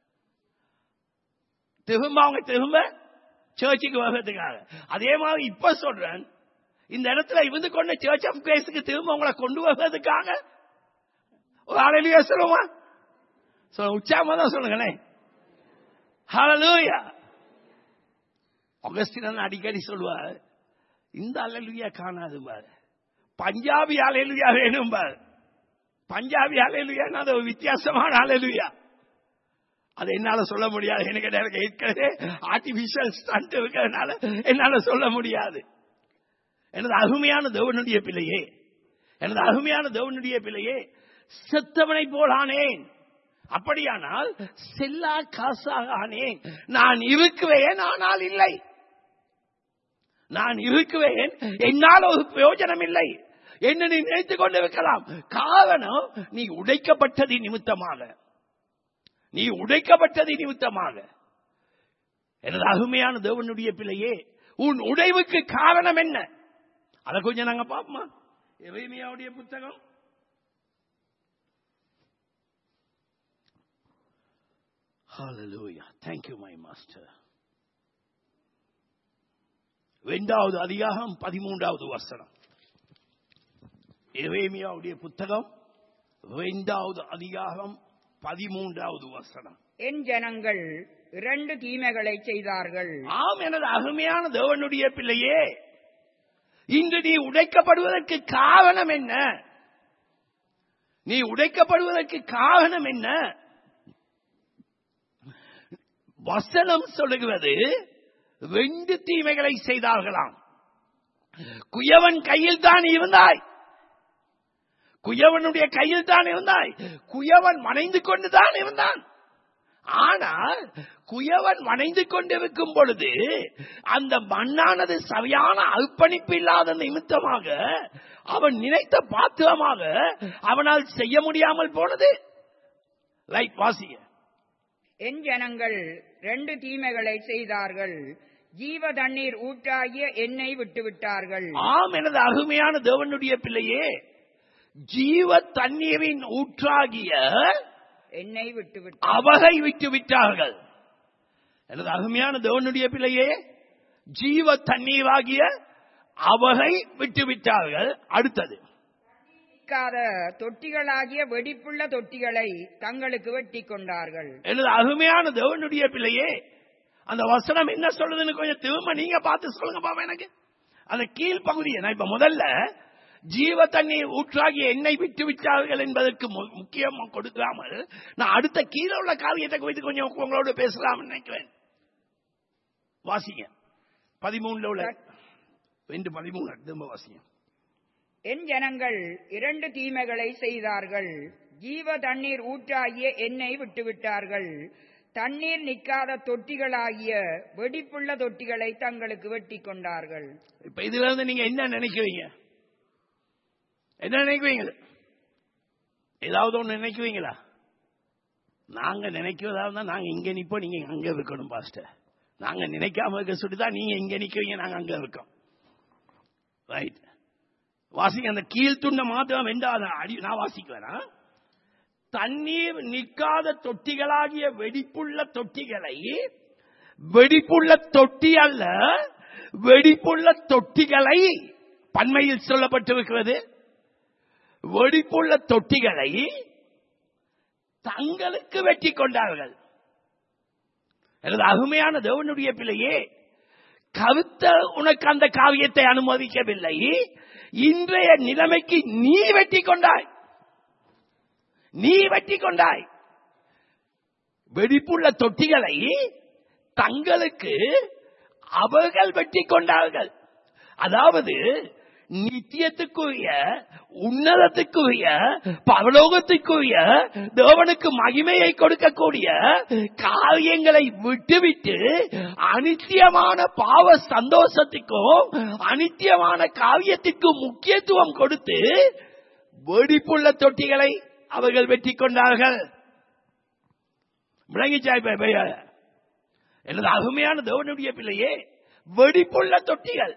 திரும்ப அவங்க திரும்ப சர்ச்சுக்கு வருவதற்காக அதே மாதிரி இப்ப சொல்றேன் இந்த இடத்துல இருந்து கொண்டு சர்ச் ஆஃப் கிரேஸுக்கு திரும்ப உங்களை கொண்டு வருவதற்காக ஒரு ஆலையிலேயே சொல்லுமா சொல்ல உச்சாம தான் சொல்லுங்களேன் ஹalleluya அகஸ்டின் அடிக்கடி சொல்லுவார் இந்த அலையிலுயா காணாது பாரு பஞ்சாபி அலையிலுயா வேணும் பாரு பஞ்சாபி அலையிலுயா அது ஒரு வித்தியாசமான அலையிலுயா அது என்னால சொல்ல முடியாது எனக்கு எனக்கு ஏற்கனவே ஆர்டிபிஷியல் ஸ்டண்ட் இருக்கிறதுனால என்னால சொல்ல முடியாது எனது அருமையான தேவனுடைய பிள்ளையே எனது அருமையான தேவனுடைய பிள்ளையே செத்தவனை போல் ஆனேன் அப்படியானால் செல்லா காசாக ஆனேன் நான் இருக்குவேன் ஆனால் இல்லை நான் இருக்குவேன் என்னால் ஒரு பிரயோஜனம் இல்லை என்ன நீ நினைத்துக் கொண்டிருக்கலாம் காரணம் நீ உடைக்கப்பட்டது நிமித்தமாக நீ உடைக்கப்பட்டது நிமித்தமாக எனது அருமையான தேவனுடைய பிள்ளையே உன் உடைவுக்கு காரணம் என்ன அதை கொஞ்சம் நாங்க பார்ப்போமா எவைமையாவுடைய புத்தகம் Hallelujah. Thank you, my master. இரண்டாவது அதிகாரம் பதிமூன்றாவது வசனம் எரேமியாவுடைய புத்தகம் இரண்டாவது அதிகாரம் பதிமூன்றாவது வசனம் என் ஜனங்கள் இரண்டு தீமைகளை செய்தார்கள் ஆம் எனது அருமையான தேவனுடைய பிள்ளையே இன்று நீ உடைக்கப்படுவதற்கு காரணம் என்ன நீ உடைக்கப்படுவதற்கு காரணம் என்ன வசனம் சொல்லுகிறது ரெண்டு தீமைகளை செய்தார்களாம் குயவன் கையில் தான் இருந்தாய் குயவனுடைய கையில் தான் இருந்தாய் குயவன் மனைந்து கொண்டு தான் இருந்தான் ஆனால் குயவன் மனைந்து கொண்டிருக்கும் பொழுது அந்த மண்ணானது சரியான அர்ப்பணிப்பு இல்லாத நிமித்தமாக அவன் நினைத்த பாத்திரமாக அவனால் செய்ய முடியாமல் போனது லைக் வாசிய என் ஜனங்கள் ரெண்டு தீமைகளை செய்தார்கள் ஜீவ தண்ணீர் ஊற்றாகிய எண்ணெய் விட்டுவிட்டார்கள் ஆம் எனது அருமையான தேவனுடைய பிள்ளையே ஜீவ தண்ணீரின் ஊற்றாகிய எண்ணெய் விட்டுவிட்டார்கள் அவகை விட்டு விட்டார்கள் எனது அருமையான தேவனுடைய பிள்ளையே ஜீவ தண்ணீராகிய அவகை விட்டு விட்டார்கள் அடுத்தது நிற்காத தொட்டிகளாகிய வெடிப்புள்ள தொட்டிகளை தங்களுக்கு வெட்டி கொண்டார்கள் எனது அருமையான தேவனுடைய பிள்ளையே அந்த வசனம் என்ன சொல்லுதுன்னு கொஞ்சம் திரும்ப நீங்க பார்த்து சொல்லுங்க பாப்பா எனக்கு அந்த கீழ் பகுதியை நான் இப்ப முதல்ல ஜீவ தண்ணீர் ஊற்றாகிய எண்ணெய் விட்டு விட்டார்கள் என்பதற்கு மு- முக்கியம் கொடுக்காமல் நான் அடுத்த கீழே உள்ள காரியத்தை குறித்து கொஞ்சம் உங்களோட பேசலாம் நினைக்கிறேன் வாசிங்க பதிமூணுல உள்ள ரெண்டு பதிமூணு திரும்ப வாசிங்க என் ஜனங்கள் இரண்டு தீமைகளை செய்தார்கள் ஜீவ தண்ணீர் ஊற்றாகிய எண்ணெய் விட்டுவிட்டார்கள் தண்ணீர் நிற்காத தொட்டிகளாகிய வெடிப்புள்ள தொட்டிகளை தங்களுக்கு வெட்டி கொண்டார்கள் இப்ப இதுல இருந்து நீங்க என்ன நினைக்கிறீங்க என்ன நினைக்கிறீங்க ஏதாவது ஒண்ணு நினைக்குவீங்களா நாங்க நினைக்கிறதா இருந்தா நாங்க இங்க நிப்போம் நீங்க அங்க இருக்கணும் பாஸ்டர் நாங்க நினைக்காம இருக்க சொல்லிதான் நீங்க இங்க நிக்கிறீங்க நாங்க அங்க இருக்கோம் ரைட் வாசிங்க அந்த கீழ்த்துண்ட மாத்திரம் வெண்டாத அடி நான் வாசிக்குவேனா தண்ணீர் நிற்காத தொட்டிகளாகிய வெடிப்புள்ள தொட்டிகளை வெடிப்புள்ள தொட்டி அல்ல வெடிப்புள்ள தொட்டிகளை பன்மையில் சொல்லப்பட்டிருக்கிறது வெடிப்புள்ள தொட்டிகளை தங்களுக்கு வெட்டி கொண்டார்கள் எனது அருமையான தேவனுடைய பிள்ளையே கருத்த உனக்கு அந்த காவியத்தை அனுமதிக்கவில்லை இன்றைய நிலைமைக்கு நீ வெட்டி கொண்டாய் நீ வெட்டி கொண்டாய் வெடிப்புள்ள தொட்டிகளை தங்களுக்கு அவர்கள் வெட்டி கொண்டார்கள் அதாவது நித்தியத்துக்குரிய உன்னதத்துக்குரிய பரலோகத்துக்குரிய தேவனுக்கு மகிமையை கொடுக்கக்கூடிய காரியங்களை விட்டுவிட்டு அனித்தியமான பாவ சந்தோஷத்துக்கும் அனித்தியமான காரியத்திற்கும் முக்கியத்துவம் கொடுத்து வெடிப்புள்ள தொட்டிகளை அவர்கள் வெற்றி கொண்டார்கள் விளங்கிச்சாய் பே- பே- எனது அருமையான தேவனுடைய பிள்ளையே வெடிப்புள்ள தொட்டிகள்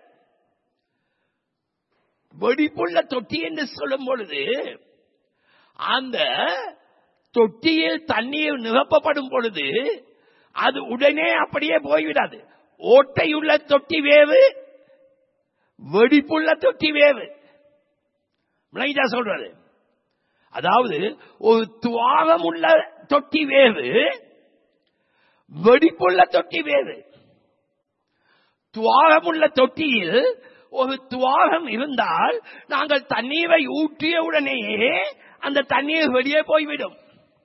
வெடிப்புள்ள தொட்டி என்று சொல்லும் பொழுது அந்த தொட்டியில் தண்ணீர் நிரப்பப்படும் பொழுது அது உடனே அப்படியே போய்விடாது ஓட்டையுள்ள தொட்டி வேவு வெடிப்புள்ள தொட்டி வேவு விளங்கிட்டா சொல்றது அதாவது ஒரு துவாரம் உள்ள தொட்டி வேவு வெடிப்புள்ள தொட்டி வேவு துவாரமுள்ள தொட்டியில் ஒரு துவாரம் இருந்தால் நாங்கள் தண்ணீரை ஊற்றிய உடனேயே அந்த தண்ணீர் வெளியே போய்விடும்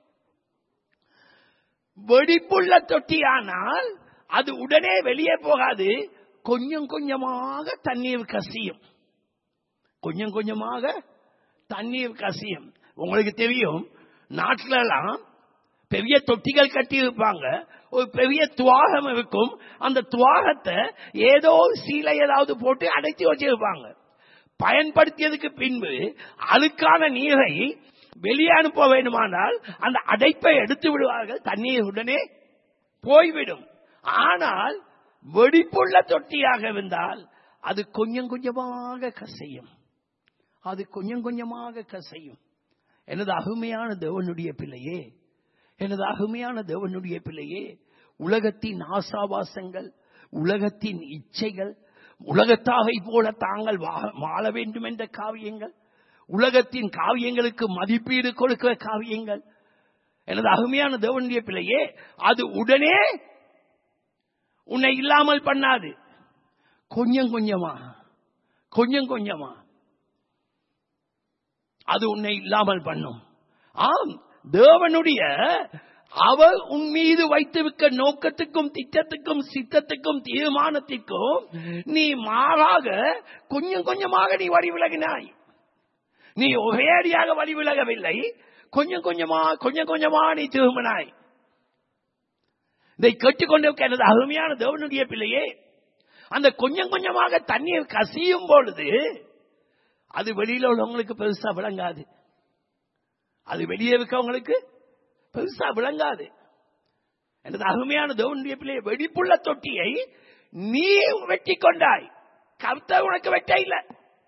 வெடிப்புள்ள தொட்டியானால் அது உடனே வெளியே போகாது கொஞ்சம் கொஞ்சமாக தண்ணீர் கசியும் கொஞ்சம் கொஞ்சமாக தண்ணீர் கசியும் உங்களுக்கு தெரியும் நாட்டில எல்லாம் பெரிய தொட்டிகள் கட்டி இருப்பாங்க ஒரு பெரிய துவாகம் இருக்கும் அந்த துவாகத்தை ஏதோ ஒரு சீலை ஏதாவது போட்டு அடைத்து வச்சிருப்பாங்க பயன்படுத்தியதுக்கு பின்பு அழுக்கான நீரை வெளியே அனுப்ப வேண்டுமானால் அந்த அடைப்பை எடுத்து விடுவார்கள் தண்ணீர் உடனே போய்விடும் ஆனால் வெடிப்புள்ள தொட்டியாக இருந்தால் அது கொஞ்சம் கொஞ்சமாக கசையும் அது கொஞ்சம் கொஞ்சமாக கசையும் எனது அருமையான தேவனுடைய பிள்ளையே எனது அருமையான தேவனுடைய பிள்ளையே உலகத்தின் ஆசாவாசங்கள் உலகத்தின் இச்சைகள் உலகத்தாகை போல தாங்கள் வா- வாழ வேண்டும் என்ற காவியங்கள் உலகத்தின் காவியங்களுக்கு மதிப்பீடு கொடுக்கிற காவியங்கள் எனது அருமையான தேவனுடைய பிள்ளையே அது உடனே உன்னை இல்லாமல் பண்ணாது கொஞ்சம் கொஞ்சமா கொஞ்சம் கொஞ்சமா அது உன்னை இல்லாமல் பண்ணும் ஆம் தேவனுடைய அவர் உன் மீது வைத்திருக்க நோக்கத்துக்கும் திட்டத்துக்கும் சித்தத்துக்கும் தீர்மானத்திற்கும் நீ மாறாக கொஞ்சம் கொஞ்சமாக நீ வழி விலகினாய் நீ ஒரேடியாக வழி விலகவில்லை கொஞ்சம் கொஞ்சமா கொஞ்சம் கொஞ்சமா நீ திரும்பினாய் இதை கேட்டுக்கொண்டிருக்க எனது அருமையான தேவனுடைய பிள்ளையே அந்த கொஞ்சம் கொஞ்சமாக தண்ணீர் கசியும் பொழுது அது வெளியில உள்ளவங்களுக்கு பெருசா விளங்காது அது வெளியே இருக்கவங்களுக்கு பெருசா விளங்காது எனது அருமையான தேவனுடைய பிள்ளையை வெடிப்புள்ள தொட்டியை நீ வெட்டி கொண்டாய் கர்த்தர் உனக்கு வெட்ட இல்லை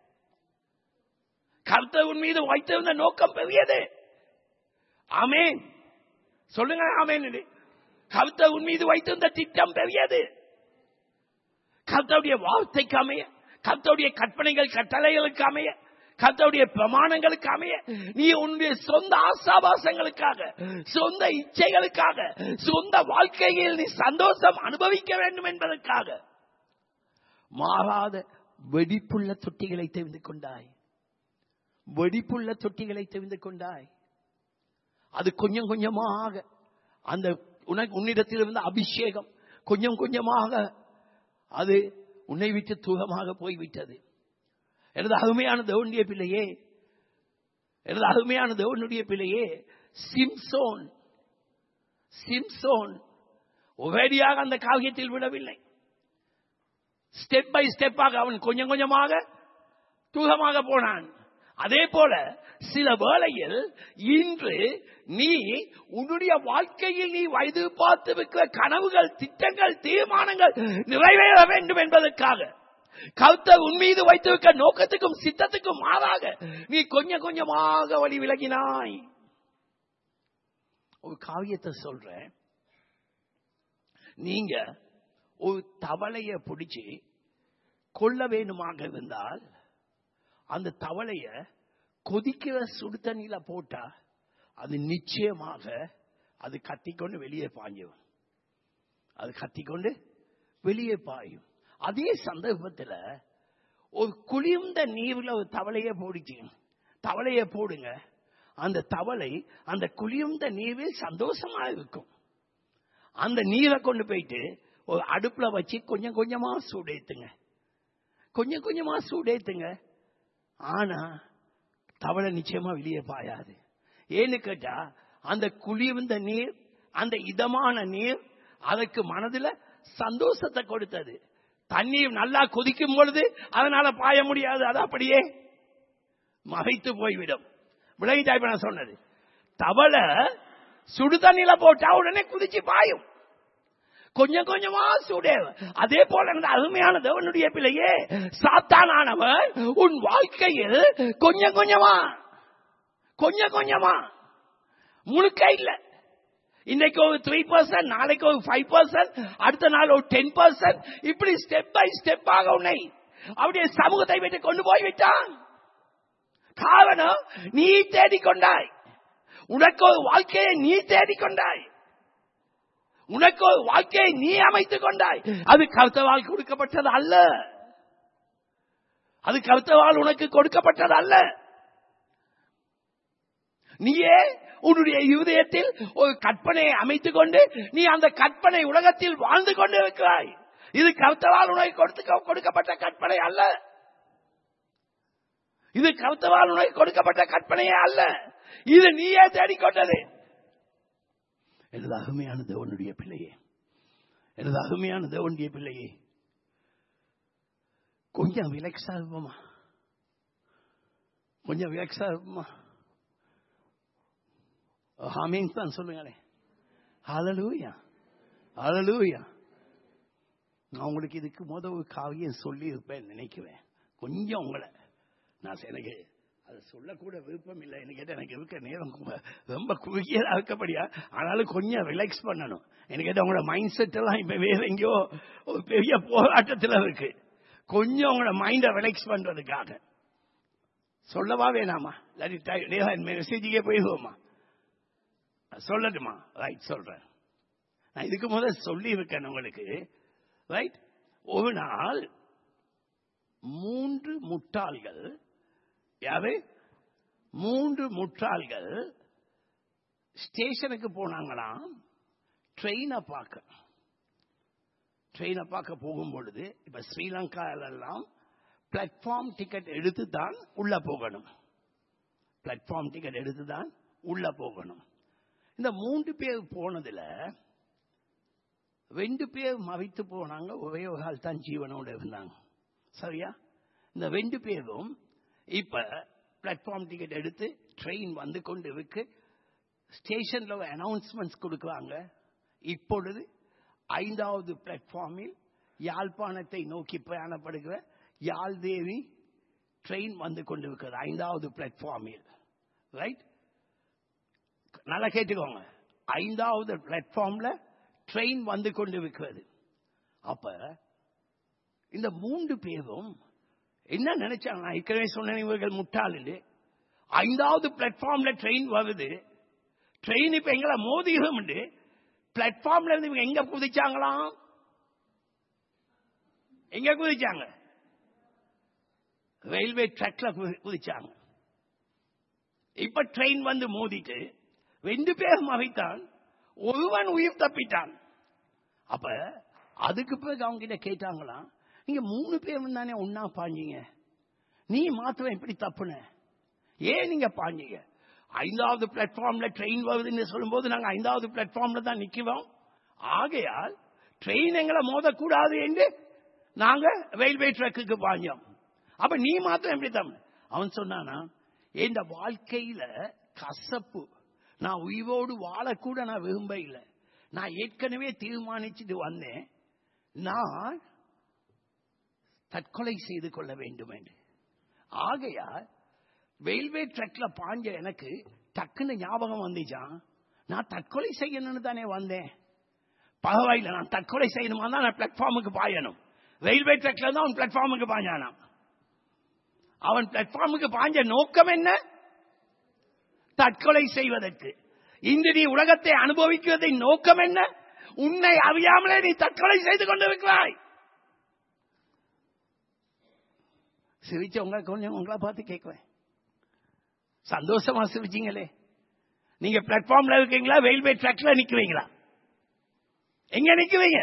கர்த்தர் உன் மீது வைத்திருந்த நோக்கம் பெரியது ஆமேன் சொல்லுங்க ஆமேன் கர்த்தர் உன் மீது வைத்திருந்த திட்டம் பெரியது கர்த்தருடைய வார்த்தைக்கு அமைய கர்த்தருடைய கற்பனைகள் கட்டளைகளுக்கு அமைய கர்த்தருடைய பிரமாணங்களுக்கு அமைய நீ உன்னுடைய சொந்த ஆசாபாசங்களுக்காக சொந்த இச்சைகளுக்காக சொந்த வாழ்க்கையில் நீ சந்தோஷம் அனுபவிக்க வேண்டும் என்பதற்காக மாறாத வெடிப்புள்ள தொட்டிகளை தெரிந்து கொண்டாய் வெடிப்புள்ள தொட்டிகளை தெரிந்து கொண்டாய் அது கொஞ்சம் கொஞ்சமாக அந்த உனக்கு உன்னிடத்தில் இருந்த அபிஷேகம் கொஞ்சம் கொஞ்சமாக அது உன்னை விட்டு தூரமாக போய்விட்டது எனது அருமையான தேவனுடைய பிள்ளையே எனது அருமையான தேவனுடைய பிள்ளையே சிம்சோன் சிம்சோன் ஒரேடியாக அந்த காவியத்தில் விடவில்லை ஸ்டெப் பை ஸ்டெப்பாக அவன் கொஞ்சம் கொஞ்சமாக தூரமாக போனான் அதே போல சில வேளையில் இன்று நீ உன்னுடைய வாழ்க்கையில் நீ வயது பார்த்திருக்கிற கனவுகள் திட்டங்கள் தீர்மானங்கள் நிறைவேற வேண்டும் என்பதற்காக கருத்தர் உன் மீது வைத்திருக்க நோக்கத்துக்கும் சித்தத்துக்கும் மாறாக நீ கொஞ்சம் கொஞ்சமாக வழி விலகினாய் ஒரு காவியத்தை சொல்றேன் நீங்க ஒரு தவளைய பிடிச்சு கொள்ள வேணுமாக இருந்தால் அந்த தவளைய கொதிக்கிற சுடு தண்ணியில போட்டா அது நிச்சயமாக அது கத்திக்கொண்டு வெளியே பாயும் அது கத்திக்கொண்டு வெளியே பாயும் அதே சந்தர்ப்பத்தில் ஒரு குளிர்ந்த நீர்ல ஒரு தவளைய போடிச்சு தவளைய போடுங்க அந்த தவளை அந்த குளிர்ந்த நீரில் சந்தோஷமா இருக்கும் அந்த நீரை கொண்டு போயிட்டு ஒரு அடுப்புல வச்சு கொஞ்சம் கொஞ்சமா சூடேத்துங்க கொஞ்சம் கொஞ்சமா சூடேத்துங்க ஆனா தவளை நிச்சயமா வெளியே பாயாது ஏன்னு கேட்டா அந்த குளிர்ந்த நீர் அந்த இதமான நீர் அதற்கு மனதுல சந்தோஷத்தை கொடுத்தது தண்ணீர் நல்லா கொதிக்கும் பொழுது அதனால பாய முடியாது அது அப்படியே மகைத்து போய்விடும் விலகிட்டா இப்ப நான் சொன்னது தவளை சுடு தண்ணியில போட்டா உடனே குதிச்சு பாயும் கொஞ்சம் கொஞ்சமா சுடே அதே போல இந்த அருமையான தேவனுடைய பிள்ளையே சாத்தானானவன் உன் வாழ்க்கையில் கொஞ்சம் கொஞ்சமா கொஞ்சம் கொஞ்சமா முழுக்க இல்ல இன்னைக்கு ஒரு த்ரீ பர்சன்ட் நாளைக்கு ஒரு ஃபைவ் பர்சன்ட் அடுத்த நாள் ஒரு டென் பர்சன்ட் இப்படி ஸ்டெப் பை ஸ்டெப்பாக உன்னை அப்படியே சமூகத்தை விட்டு கொண்டு போய் விட்டான் காரணம் நீ தேடிக்கொண்டாய் உனக்கு ஒரு வாழ்க்கையை நீ தேடிக்கொண்டாய் உனக்கு ஒரு வாழ்க்கையை நீ அமைத்துக் கொண்டாய் அது கருத்தவால் கொடுக்கப்பட்டது அல்ல அது கருத்தவால் உனக்கு கொடுக்கப்பட்டது அல்ல நீயே உன்னுடைய இருதயத்தில் ஒரு கற்பனையை அமைத்துக் கொண்டு நீ அந்த கற்பனை உலகத்தில் வாழ்ந்து கொண்டு இருக்கிறாய் இது கருத்தவால் உனக்கு கொடுத்து கொடுக்கப்பட்ட கற்பனை அல்ல இது கருத்தவால் உனக்கு கொடுக்கப்பட்ட கற்பனையே அல்ல இது நீயே தேடிக்கொண்டது எனது அருமையான தேவனுடைய பிள்ளையே எனது அருமையான தேவனுடைய பிள்ளையே கொஞ்சம் ரிலாக்ஸா இருப்போமா கொஞ்சம் ரிலாக்ஸா இருப்போமா ஆமீன் தான் சொல்லுங்களேன் ஹalleluya ஹalleluya நான் உங்களுக்கு இதுக்கு முத ஒரு காவியம் சொல்லி இருப்பேன் நினைக்கிறேன் கொஞ்சம் உங்களை நான் எனக்கு அது சொல்லக்கூட விருப்பம் இல்லை எனக்கு கேட்ட எனக்கு இருக்க நேரம் ரொம்ப- ரொம்ப குறுகியதா இருக்கப்படியா ஆனாலும் கொஞ்சம் ரிலாக்ஸ் பண்ணணும் எனக்கு கேட்ட உங்களோட மைண்ட் செட் எல்லாம் இப்ப வேற எங்கேயோ ஒரு பெரிய போராட்டத்தில் இருக்கு கொஞ்சம் உங்களோட மைண்டை ரிலாக்ஸ் பண்றதுக்காக சொல்லவா வேணாமா இல்லாட்டி மெசேஜுக்கே போயிடுவோமா சொல்லட்டுமா ரைட் சொல்றேன் நான் இதுக்கு முதல்ல சொல்லி இருக்கேன் உங்களுக்கு ரைட் ஒரு நாள் மூன்று முட்டாள்கள் யாரு மூன்று முட்டாள்கள் ஸ்டேஷனுக்கு போனாங்களாம் ட்ரெயினை பார்க்க ட்ரெயினை பார்க்க போகும் பொழுது இப்ப ஸ்ரீலங்காவிலெல்லாம் பிளாட்ஃபார்ம் டிக்கெட் எடுத்து தான் உள்ள போகணும் பிளாட்ஃபார்ம் டிக்கெட் எடுத்து தான் உள்ள போகணும் இந்த மூன்று பேர் போனதுல ரெண்டு பேர் மறித்து போனாங்க ஒரே ஒரு ஆள் தான் ஜீவனோட இருந்தாங்க சரியா இந்த ரெண்டு பேரும் இப்ப பிளாட்ஃபார்ம் டிக்கெட் எடுத்து ட்ரெயின் வந்து கொண்டு இருக்கு ஸ்டேஷன்ல அனௌன்ஸ்மெண்ட்ஸ் கொடுக்குறாங்க இப்பொழுது ஐந்தாவது பிளாட்ஃபார்மில் யாழ்ப்பாணத்தை நோக்கி பிரயாணப்படுகிற யாழ்தேவி ட்ரெயின் வந்து கொண்டு இருக்கிறது ஐந்தாவது பிளாட்ஃபார்மில் ரைட் நல்லா கேட்டுக்கோங்க ஐந்தாவது பிளாட்ஃபார்ம்ல ட்ரெயின் வந்து கொண்டு இருக்கிறது அப்ப இந்த மூன்று பேரும் என்ன நினைச்சாங்க நான் ஏற்கனவே சொன்னேன் இவர்கள் முட்டாள் ஐந்தாவது பிளாட்ஃபார்ம்ல ட்ரெயின் வருது ட்ரெயின் இப்ப எங்களை மோதிடும் பிளாட்ஃபார்ம்ல இருந்து இவங்க எங்க குதிச்சாங்களாம் எங்க குதிச்சாங்க ரயில்வே ட்ராக்ல குதிச்சாங்க இப்ப ட்ரெயின் வந்து மோதிட்டு ரெண்டு பேர் மறைத்தான் ஒருவன் உயிர் தப்பிட்டான் அப்ப அதுக்கு பிறகு அவங்க கிட்ட கேட்டாங்களாம் நீங்க மூணு பேர் தானே ஒன்னா பாஞ்சீங்க நீ மாத்திரம் எப்படி தப்புன ஏன் நீங்க பாஞ்சீங்க ஐந்தாவது பிளாட்ஃபார்ம்ல ட்ரெயின் வருதுன்னு சொல்லும்போது நாங்க ஐந்தாவது பிளாட்ஃபார்ம்ல தான் நிக்கிறோம் ஆகையால் ட்ரெயின் எங்களை மோதக்கூடாது என்று நாங்க ரயில்வே ட்ராக்குக்கு பாஞ்சோம் அப்ப நீ மாத்திரம் எப்படி தப்பு அவன் சொன்னானா இந்த வாழ்க்கையில கசப்பு நான் உயிரோடு வாழக்கூட நான் விரும்ப இல்லை நான் ஏற்கனவே தீர்மானிச்சுட்டு வந்தேன் நான் தற்கொலை செய்து கொள்ள வேண்டும் என்று ஆகையால் ரயில்வே ட்ரக்ல பாஞ்ச எனக்கு டக்குன்னு ஞாபகம் வந்துச்சான் நான் தற்கொலை செய்யணும்னு தானே வந்தேன் பரவாயில்ல நான் தற்கொலை செய்யணுமா தான் நான் பிளாட்ஃபார்முக்கு பாயணும் ரயில்வே ட்ரக்ல தான் அவன் பிளாட்ஃபார்முக்கு பாஞ்சானான் அவன் பிளாட்ஃபார்முக்கு பாஞ்ச நோக்கம் என்ன தற்கொலை செய்வதற்கு இன்று நீ உலகத்தை அனுபவிக்கிறதின் நோக்கம் என்ன உன்னை அறியாமலே நீ தற்கொலை செய்து கொண்டிருக்கிறாய் சிரிச்சவங்க கொஞ்சம் உங்களை பார்த்து கேட்குவேன் சந்தோஷமா சிரிச்சீங்களே நீங்க பிளாட்ஃபார்ம்ல இருக்கீங்களா ரயில்வே ட்ராக்ல நிக்கிறீங்களா எங்க நிக்கிறீங்க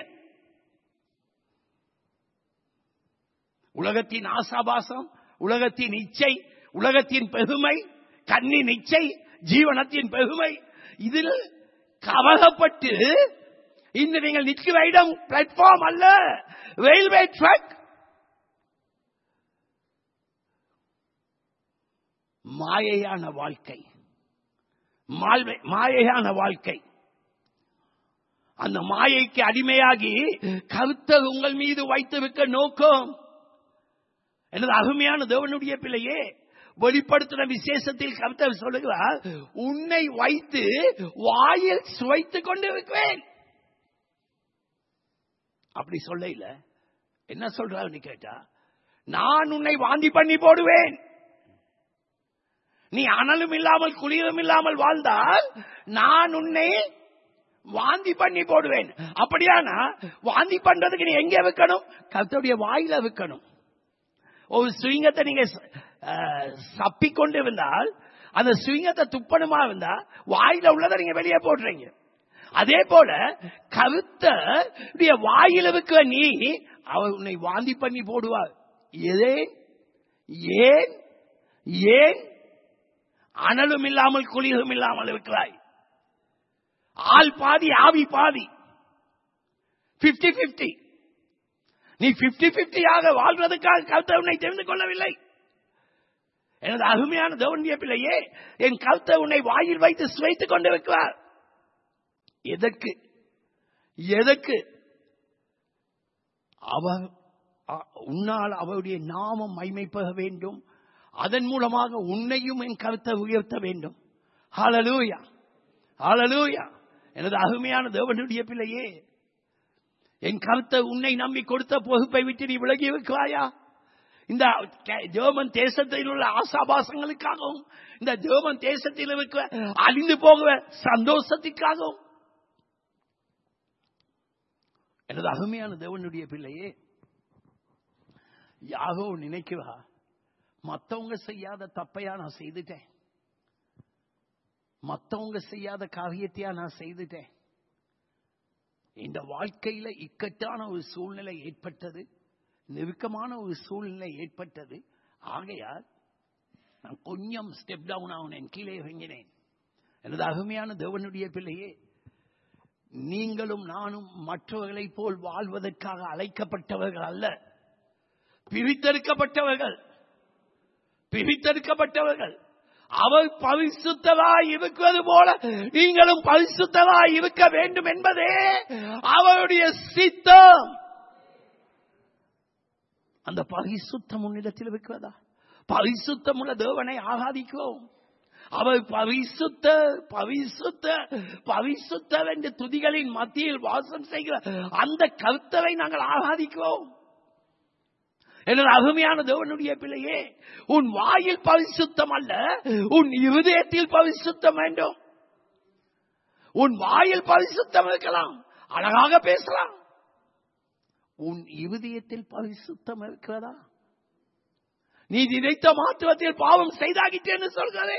உலகத்தின் ஆசாபாசம் உலகத்தின் இச்சை உலகத்தின் பெருமை கண்ணின் இச்சை ஜீவனத்தின் பெருமை இதில் கவகப்பட்டு இன்று நீங்கள் நிற்கிற இடம் பிளாட்ஃபார்ம் அல்ல ரயில்வே ட்ராக் மாயையான வாழ்க்கை மால்வை- மாயையான வாழ்க்கை அந்த மாயைக்கு அடிமையாகி கருத்தர் உங்கள் மீது வைத்திருக்க நோக்கம் எனது அருமையான தேவனுடைய பிள்ளையே வெளிப்படுத்தின விசேஷத்தில் கருத்தர் சொல்லுகிறார் உன்னை வைத்து வாயில் சுவைத்துக் கொண்டு இருக்கிறேன் அப்படி சொல்ல இல்ல என்ன சொல்றாருன்னு கேட்டா நான் உன்னை வாந்தி பண்ணி போடுவேன் நீ அனலும் இல்லாமல் குளிரும் இல்லாமல் வாழ்ந்தால் நான் உன்னை வாந்தி பண்ணி போடுவேன் அப்படியானா வாந்தி பண்றதுக்கு நீ எங்க வைக்கணும் கர்த்தருடைய வாயில வைக்கணும் ஒரு சுவிங்கத்தை நீங்க அஹ், சப்பிக் கொண்டு இருந்தால் அந்த சுவிங்கத்தை துப்பணுமா இருந்தா வாயில உள்ளதை நீங்க வெளியே போடுறீங்க அதே போல கருத்த வாயில வைக்க நீ அவர் உன்னை வாந்தி பண்ணி போடுவார் ஏன் ஏன் ஏன் அனலும் இல்லாமல் குளிரும் இல்லாமல் இருக்கிறாய் ஆள் பாதி ஆவி பாதி 50 50 நீ 50 50 ஆக வாழ்வதற்காக கருத்தை உன்னை தெரிந்து கொள்ளவில்லை எனது அருமையான தேவனுடைய பிள்ளையே என் கருத்தை உன்னை வாயில் வைத்து சுவைத்துக் கொண்டு வைக்கிறார் எதற்கு எதற்கு அவர் அ- உன்னால் அவருடைய நாமம் மைமைப்பக வேண்டும் அதன் மூலமாக உன்னையும் என் கருத்தை உயர்த்த வேண்டும் ஹalleluya ஹalleluya எனது அருமையான தேவனுடைய பிள்ளையே என் கருத்தை உன்னை நம்பி கொடுத்த பொறுப்பை விட்டு நீ விலகி வைக்கிறாயா இந்த கே- ஜெர்மன் தேசத்தில் உள்ள ஆசாபாசங்களுக்காகவும் இந்த ஜெர்மன் தேசத்தில் இருக்கிற அழிந்து போகிற சந்தோஷத்திற்காகவும் எனது அருமையான தேவனுடைய பிள்ளையே யாரோ நினைக்கிறா மத்தவங்க செய்யாத தப்பையா நான் செய்துட்டேன் மத்தவங்க செய்யாத காரியத்தையா நான் செய்துட்டேன் இந்த வாழ்க்கையில இக்கட்டான ஒரு சூழ்நிலை ஏற்பட்டது நெருக்கமான ஒரு சூழ்நிலை ஏற்பட்டது ஆகையால் நான் கொஞ்சம் ஸ்டெப் டவுன் ஆகினேன் கீழே இறங்கினேன் எனது அருமையான தேவனுடைய பிள்ளையே நீங்களும் நானும் மற்றவர்களைப் போல் வாழ்வதற்காக அழைக்கப்பட்டவர்கள் அல்ல பிரித்தெடுக்கப்பட்டவர்கள் பிரித்தெடுக்கப்பட்டவர்கள் அவர் பரிசுத்தராய் இருக்கிறது போல நீங்களும் பரிசுத்தராய் இருக்க வேண்டும் என்பதே அவருடைய சித்தம் அந்த பரிசுத்தம் உன்னிடத்தில் இருக்கிறதா பரிசுத்தம் உள்ள தேவனை ஆராதிக்கிறோம் அவர் பரிசுத்த பரிசுத்த பரிசுத்த என்ற துதிகளின் மத்தியில் வாசம் செய்கிற அந்த கருத்தரை நாங்கள் ஆராதிக்கிறோம் எனது அருமையான தேவனுடைய பிள்ளையே உன் வாயில் பரிசுத்தம் அல்ல உன் இருதயத்தில் பரிசுத்தம் வேண்டும் உன் வாயில் பரிசுத்தம் இருக்கலாம் அழகாக பேசலாம் உன் இருதயத்தில் பரிசுத்தம் இருக்கிறதா நீ நினைத்த மாற்றுவத்தில் பாவம் செய்தாகிட்டேன்னு சொல்கிறே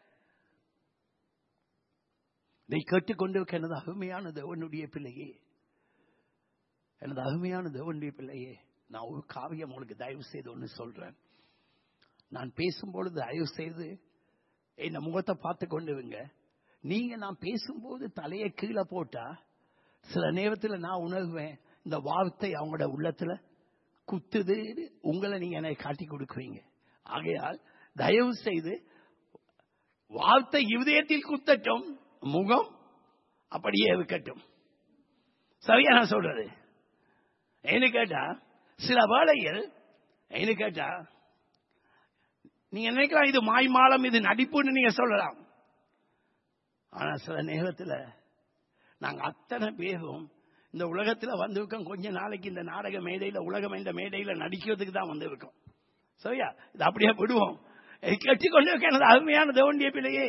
நீ கேட்டுக்கொண்டிருக்க எனது அருமையான தேவனுடைய பிள்ளையே எனது அருமையான தேவனுடைய பிள்ளையே நான் ஒரு காவியம் உங்களுக்கு தயவு செய்து ஒன்று சொல்றேன் நான் பேசும்பொழுது தயவு செய்து இந்த முகத்தை பார்த்து கொண்டுருங்க நீங்க நான் பேசும்போது தலையை கீழே போட்டா சில நேரத்தில் நான் உணர்வேன் இந்த வார்த்தை அவங்களோட உள்ளத்துல குத்துது உங்களை நீங்க எனக்கு காட்டி கொடுக்குறீங்க ஆகையால் தயவு செய்து வார்த்தை இருதயத்தில் குத்தட்டும் முகம் அப்படியே இருக்கட்டும் சரியா நான் சொல்றது என்ன கேட்டா சில வேளையில் என்ன கேட்டா நீங்க நினைக்கலாம் இது மாய்மாலம் இது நடிப்புன்னு நீங்க சொல்லலாம் ஆனா சில நேரத்தில் நாங்க அத்தனை பேரும் இந்த உலகத்துல வந்திருக்கோம் கொஞ்ச நாளைக்கு இந்த நாடக மேடையில உலகம் இந்த மேடையில நடிக்கிறதுக்கு தான் வந்திருக்கோம் சரியா இது அப்படியே விடுவோம் கட்டிக்கொண்டு எனது அருமையான தேவண்டிய பிள்ளையே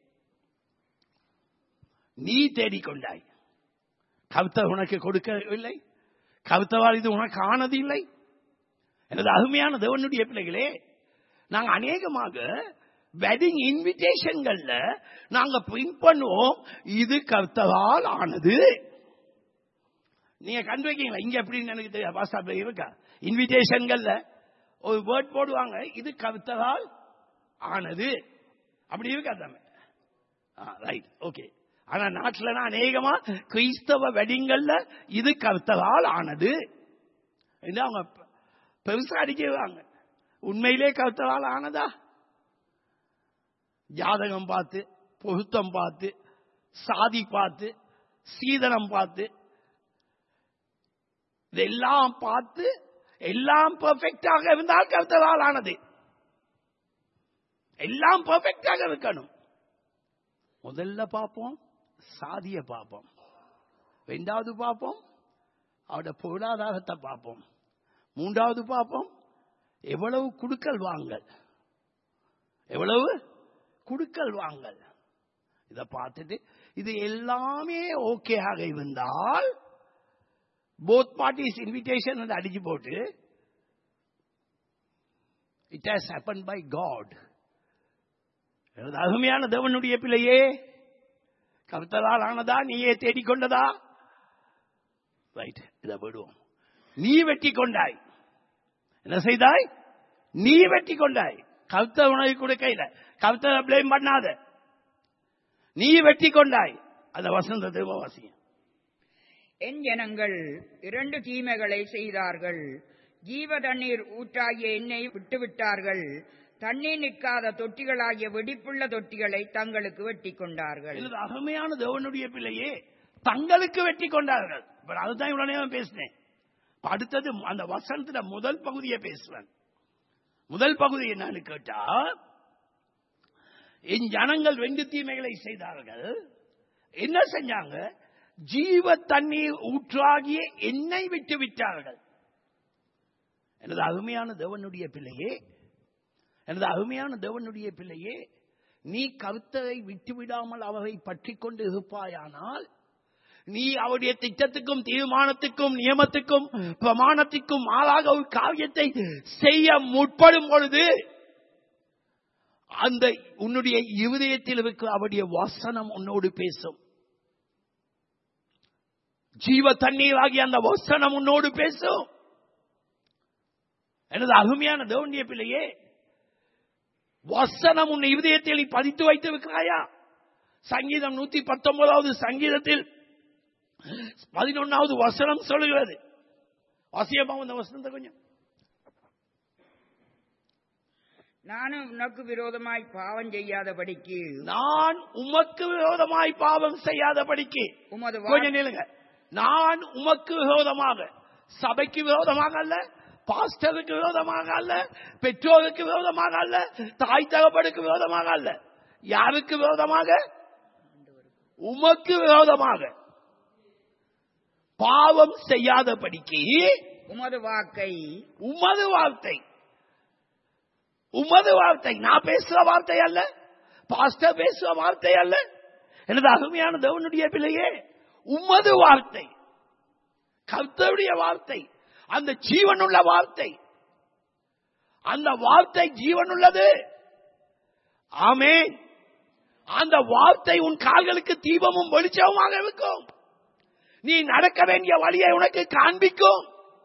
நீ தேடிக்கொண்டாய் கருத்தர் உனக்கு கொடுக்கவில்லை கருத்தவால் இது உனக்கு ஆனது இல்லை எனது அருமையான தேவனுடைய பிள்ளைகளே நாங்க அநேகமாக வெட்டிங் இன்விடேஷன்கள்ல நாங்க பிரிண்ட் பண்ணுவோம் இது கருத்தவால் ஆனது நீங்க கண்டு வைக்கீங்களா இங்க எப்படின்னு எனக்கு தெரியாது வாட்ஸ்அப்ல இருக்கா இன்விடேஷன்கள்ல ஒரு வேர்ட் போடுவாங்க இது கருத்ததால் ஆனது அப்படி இருக்கா தானே ரைட் ஓகே ஆனா நாட்டுல அநேகமா கிறிஸ்தவ வெட்டிங்கள்ல இது கருத்ததால் ஆனது என்று அவங்க பெருசா அடிக்கிறாங்க உண்மையிலே கருத்ததால் ஆனதா ஜாதகம் பார்த்து பொருத்தம் பார்த்து சாதி பார்த்து சீதனம் பார்த்து இதெல்லாம் பார்த்து எல்லாம் பெர்ஃபெக்டாக இருந்தால் கருத்தலால் ஆனது எல்லாம் பெர்ஃபெக்டாக இருக்கணும் முதல்ல பார்ப்போம் சாதிய பார்ப்போம் ரெண்டாவது பார்ப்போம் அவட பொருளாதாரத்தை பார்ப்போம் மூன்றாவது பார்ப்போம் எவ்வளவு குடுக்கல் வாங்கல் எவ்வளவு குடுக்கல் வாங்கல் இதை பார்த்துட்டு இது எல்லாமே ஓகே ஆக இருந்தால் போத் பார்ட்டிஸ் இன்விடேஷன் அடிச்சு போட்டு it has happen by God எனது அருமையான தேவனுடைய பிள்ளையே கருத்தலால் ஆனதா நீயே தேடிக்கொண்டதா ரைட் இதை விடுவோம் நீ வெட்டி கொண்டாய் என்ன செய்தாய் நீ வெட்டி கொண்டாய் கருத்த உணவு கொடுக்கையில கருத்தரை பிளேம் பண்ணாத நீ வெட்டி கொண்டாய் அந்த வசந்த தேவவாசியம் என் ஜனங்கள் இரண்டு தீமைகளை செய்தார்கள் ஜீவ தண்ணீர் ஊற்றாகிய எண்ணெய் விட்டுவிட்டார்கள் தண்ணீர் நிற்காத தொட்டிகளாகிய வெடிப்புள்ள தொட்டிகளை தங்களுக்கு வெட்டி கொண்டார்கள் எனது அருமையான தேவனுடைய பிள்ளையே தங்களுக்கு வெட்டி கொண்டார்கள் இப்ப அதுதான் இவ்வளவு நேரம் பேசினேன் இப்ப அடுத்தது அந்த வசனத்துல முதல் பகுதியை பேசுவேன் முதல் பகுதி என்னன்னு கேட்டா என் ஜனங்கள் ரெண்டு தீமைகளை செய்தார்கள் என்ன செஞ்சாங்க ஜீவ தண்ணீர் ஊற்றாகிய எண்ணெய் விட்டு விட்டார்கள் எனது அருமையான தேவனுடைய பிள்ளையே எனது அருமையான தேவனுடைய பிள்ளையே நீ கருத்தரை விட்டு விடாமல் அவரை பற்றி கொண்டு இருப்பாயானால் நீ அவருடைய திட்டத்துக்கும் தீர்மானத்துக்கும் நியமத்துக்கும் பிரமாணத்துக்கும் மாறாக ஒரு காரியத்தை செய்ய முற்படும் பொழுது அந்த உன்னுடைய இருதயத்தில் இருக்கிற அவருடைய வசனம் உன்னோடு பேசும் ஜீவ தண்ணீர் ஆகிய அந்த வசனம் உன்னோடு பேசும் எனது அருமையான தேவனுடைய பிள்ளையே வசனம் உன் இருதயத்தில் நீ பதித்து வைத்திருக்கிறாயா சங்கீதம் நூத்தி பத்தொன்பதாவது சங்கீதத்தில் பதினொன்னாவது வசனம் சொல்லுகிறது வசியமா இந்த வசனத்தை கொஞ்சம் நானும் உனக்கு விரோதமாய் பாவம் செய்யாதபடிக்கு நான் உமக்கு விரோதமாய் பாவம் செய்யாதபடிக்கு உமது வா- கொஞ்சம் நிலுங்க நான் உமக்கு விரோதமாக சபைக்கு விரோதமாக அல்ல பாஸ்டருக்கு விரோதமாக அல்ல பெற்றோருக்கு விரோதமாக அல்ல தாய் தகப்பனுக்கு விரோதமாக அல்ல யாருக்கு விரோதமாக உமக்கு விரோதமாக பாவம் செய்யாதபடிக்கு உமது வாக்கை உமது வார்த்தை உமது வார்த்தை நான் பேசுற வார்த்தை அல்ல பாஸ்டர் பேசுற வார்த்தை அல்ல எனது அருமையான தேவனுடைய பிள்ளையே உமது வார்த்தை கர்த்தருடைய வார்த்தை அந்த ஜீவனுள்ள வார்த்தை அந்த வார்த்தை ஜீவனுள்ளது ஆமென் அந்த வார்த்தை உன் கால்களுக்கு தீபமும் வெளிச்சமுமாக இருக்கும் நீ நடக்க வேண்டிய வழியை உனக்கு காண்பிக்கும்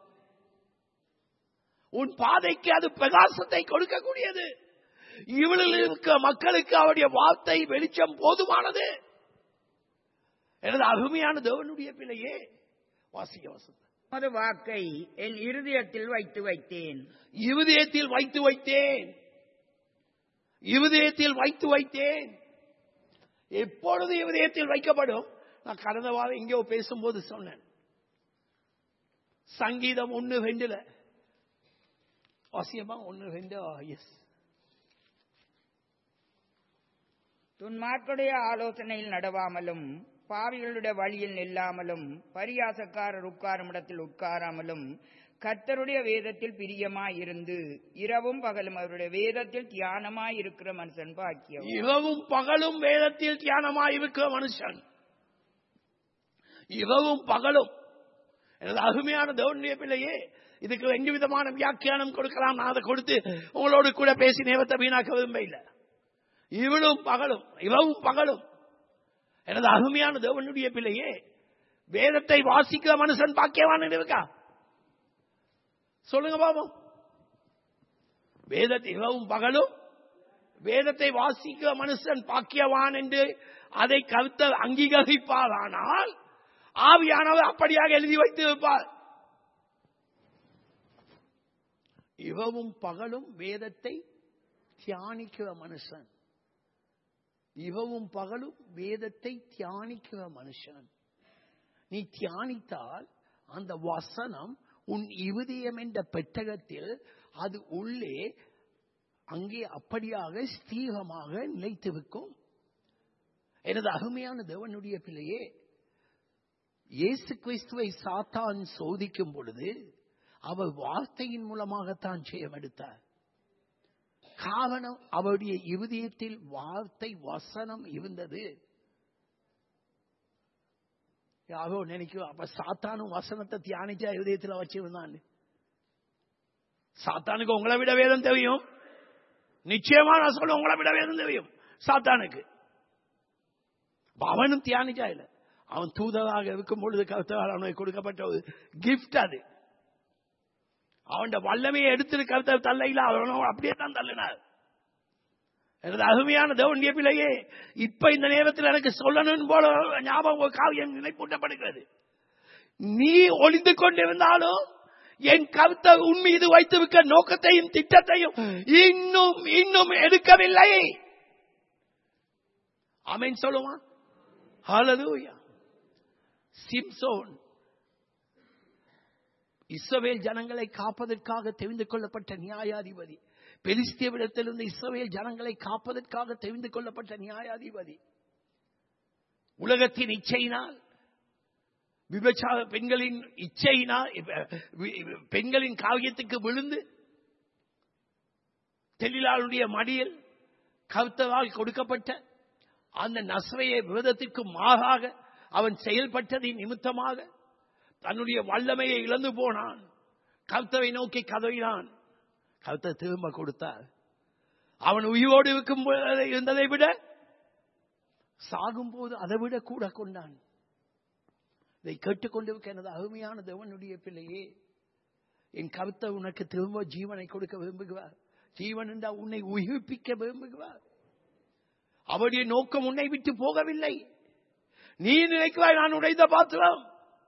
உன் பாதைக்கு அது பிரகாசத்தை கொடுக்கக்கூடியது இவளில் இருக்க மக்களுக்கு அவருடைய வார்த்தை வெளிச்சம் போதுமானது எனது அருமையான தேவனுடைய பிள்ளையே வாசிக்க வசந்த உமது வாக்கை என் இருதயத்தில் வைத்து வைத்தேன் இருதயத்தில் வைத்து வைத்தேன் இருதயத்தில் வைத்து வைத்தேன் எப்பொழுது இருதயத்தில் வைக்கப்படும் நான் கடந்த வாரம் எங்கேயோ பேசும்போது சொன்னேன் சங்கீதம் ஒன்னு ரெண்டுல வாசியமா ஒன்னு ரெண்டு எஸ் துன்மார்க்குடைய ஆலோசனையில் நடவாமலும் பாவிகளுடைய வழியில் நில்லாமலும் பரியாசக்காரர் உட்காரும் இடத்தில் உட்காராமலும் கர்த்தருடைய வேதத்தில் பிரியமாயிருந்து இரவும் பகலும் அவருடைய வேதத்தில் தியானமாய் இருக்கிற மனுஷன் பாக்கியம் இரவும் பகலும் வேதத்தில் தியானமாய் இருக்கிற மனுஷன் இரவும் பகலும் எனது அருமையான தேவனுடைய பிள்ளையே இதுக்கு ரெண்டு விதமான வியாக்கியானம் கொடுக்கலாம் நான் அதை கொடுத்து உங்களோடு கூட பேசி நேரத்தை வீணாக்க விரும்ப இல்லை இவளும் பகலும் இரவும் பகலும் எனது அருமையான தேவனுடைய பிள்ளையே வேதத்தை வாசிக்கிற மனுஷன் பாக்கியவான் இருக்கா சொல்லுங்க பாபம் வேதத்தை இரவும் பகலும் வேதத்தை வாசிக்கிற மனுஷன் பாக்கியவான் என்று அதை கருத்த அங்கீகரிப்பாரானால் ஆவியானவர் அப்படியாக எழுதி வைத்து இருப்பார் இரவும் பகலும் வேதத்தை தியானிக்கிற மனுஷன் இரவும் பகலும் வேதத்தை தியானிக்கிற மனுஷன் நீ தியானித்தால் அந்த வசனம் உன் இருதயம் என்ற பெட்டகத்தில் அது உள்ளே அங்கே அப்படியாக ஸ்தீகமாக நிலைத்திருக்கும் எனது அருமையான தேவனுடைய பிள்ளையே இயேசு கிறிஸ்துவை சாத்தான் சோதிக்கும் பொழுது அவர் வார்த்தையின் மூலமாகத்தான் ஜெயமெடுத்தார் காரணம் அவருடைய இருதயத்தில் வார்த்தை வசனம் இருந்தது யாரோ நினைக்கும் அப்ப சாத்தானும் வசனத்தை தியானிச்சா இருதயத்தில் வச்சிருந்தான் சாத்தானுக்கு உங்களை விட வேதம் தெரியும் நிச்சயமா நான் சொல்ல உங்களை விட வேதம் தெரியும் சாத்தானுக்கு அப்ப அவனும் தியானிச்சா இல்ல அவன் தூதராக இருக்கும் பொழுது கருத்தவால் அவனுக்கு கொடுக்கப்பட்ட ஒரு கிஃப்ட் அது அவன் வல்லமையை எடுத்து கருத்த தள்ளையில அவனும் அப்படியே தான் தள்ளினார் எனது அருமையான தேவனுடைய பிள்ளையே இப்ப இந்த நேரத்தில் எனக்கு சொல்லணும் போல ஞாபகம் ஒரு காவியம் நினைப்பூட்டப்படுகிறது நீ ஒளிந்து கொண்டிருந்தாலும் என் கருத்தை உன் மீது வைத்திருக்க நோக்கத்தையும் திட்டத்தையும் இன்னும் இன்னும் எடுக்கவில்லை அமேன் சொல்லுவான் ஹalleluya சிம்சோன் இஸ்ரவேல் ஜனங்களை காப்பதற்காக தெரிந்து கொள்ளப்பட்ட நியாயாதிபதி பெலிஸ்தியவிடத்திலிருந்து இஸ்ரவேல் ஜனங்களை காப்பதற்காக தெரிந்து கொள்ளப்பட்ட நியாயாதிபதி உலகத்தின் இச்சையினால் விபச்சார பெண்களின் இச்சையினால் பெண்களின் காவியத்துக்கு விழுந்து தெளிலாளுடைய மடியில் கருத்தவால் கொடுக்கப்பட்ட அந்த நசவையை விரதத்திற்கு மாறாக அவன் செயல்பட்டதின் நிமித்தமாக தன்னுடைய வல்லமையை இழந்து போனான் கர்த்தரை நோக்கி கதவினான் கர்த்தர் திரும்ப கொடுத்தார் அவன் உயிரோடு இருக்கும் இருந்ததை விட சாகும் போது அதை விட கூட கொண்டான் இதை கேட்டுக்கொண்டிருக்க எனது அருமையான தேவனுடைய பிள்ளையே என் கருத்தை உனக்கு திரும்ப ஜீவனை கொடுக்க விரும்புகிறார் ஜீவன் என்றால் உன்னை உயிர்ப்பிக்க விரும்புகிறார் அவருடைய நோக்கம் உன்னை விட்டு போகவில்லை நீ நினைக்கிறாய் நான் உடைந்த பாத்திரம்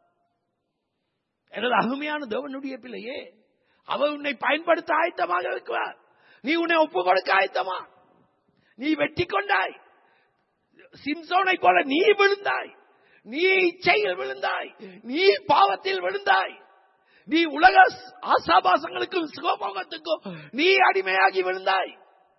எனது அருமையான தேவனுடைய பிள்ளையே அவர் உன்னை பயன்படுத்த ஆயத்தமாக இருக்கிறார் நீ உன்னை ஒப்பு கொடுக்க ஆயத்தமா நீ வெட்டி கொண்டாய் சிம்சோனை போல நீ விழுந்தாய் நீ இச்சையில் விழுந்தாய் நீ பாவத்தில் விழுந்தாய் நீ உலக ஆசாபாசங்களுக்கும் சுகபோகத்துக்கும் நீ அடிமையாகி விழுந்தாய்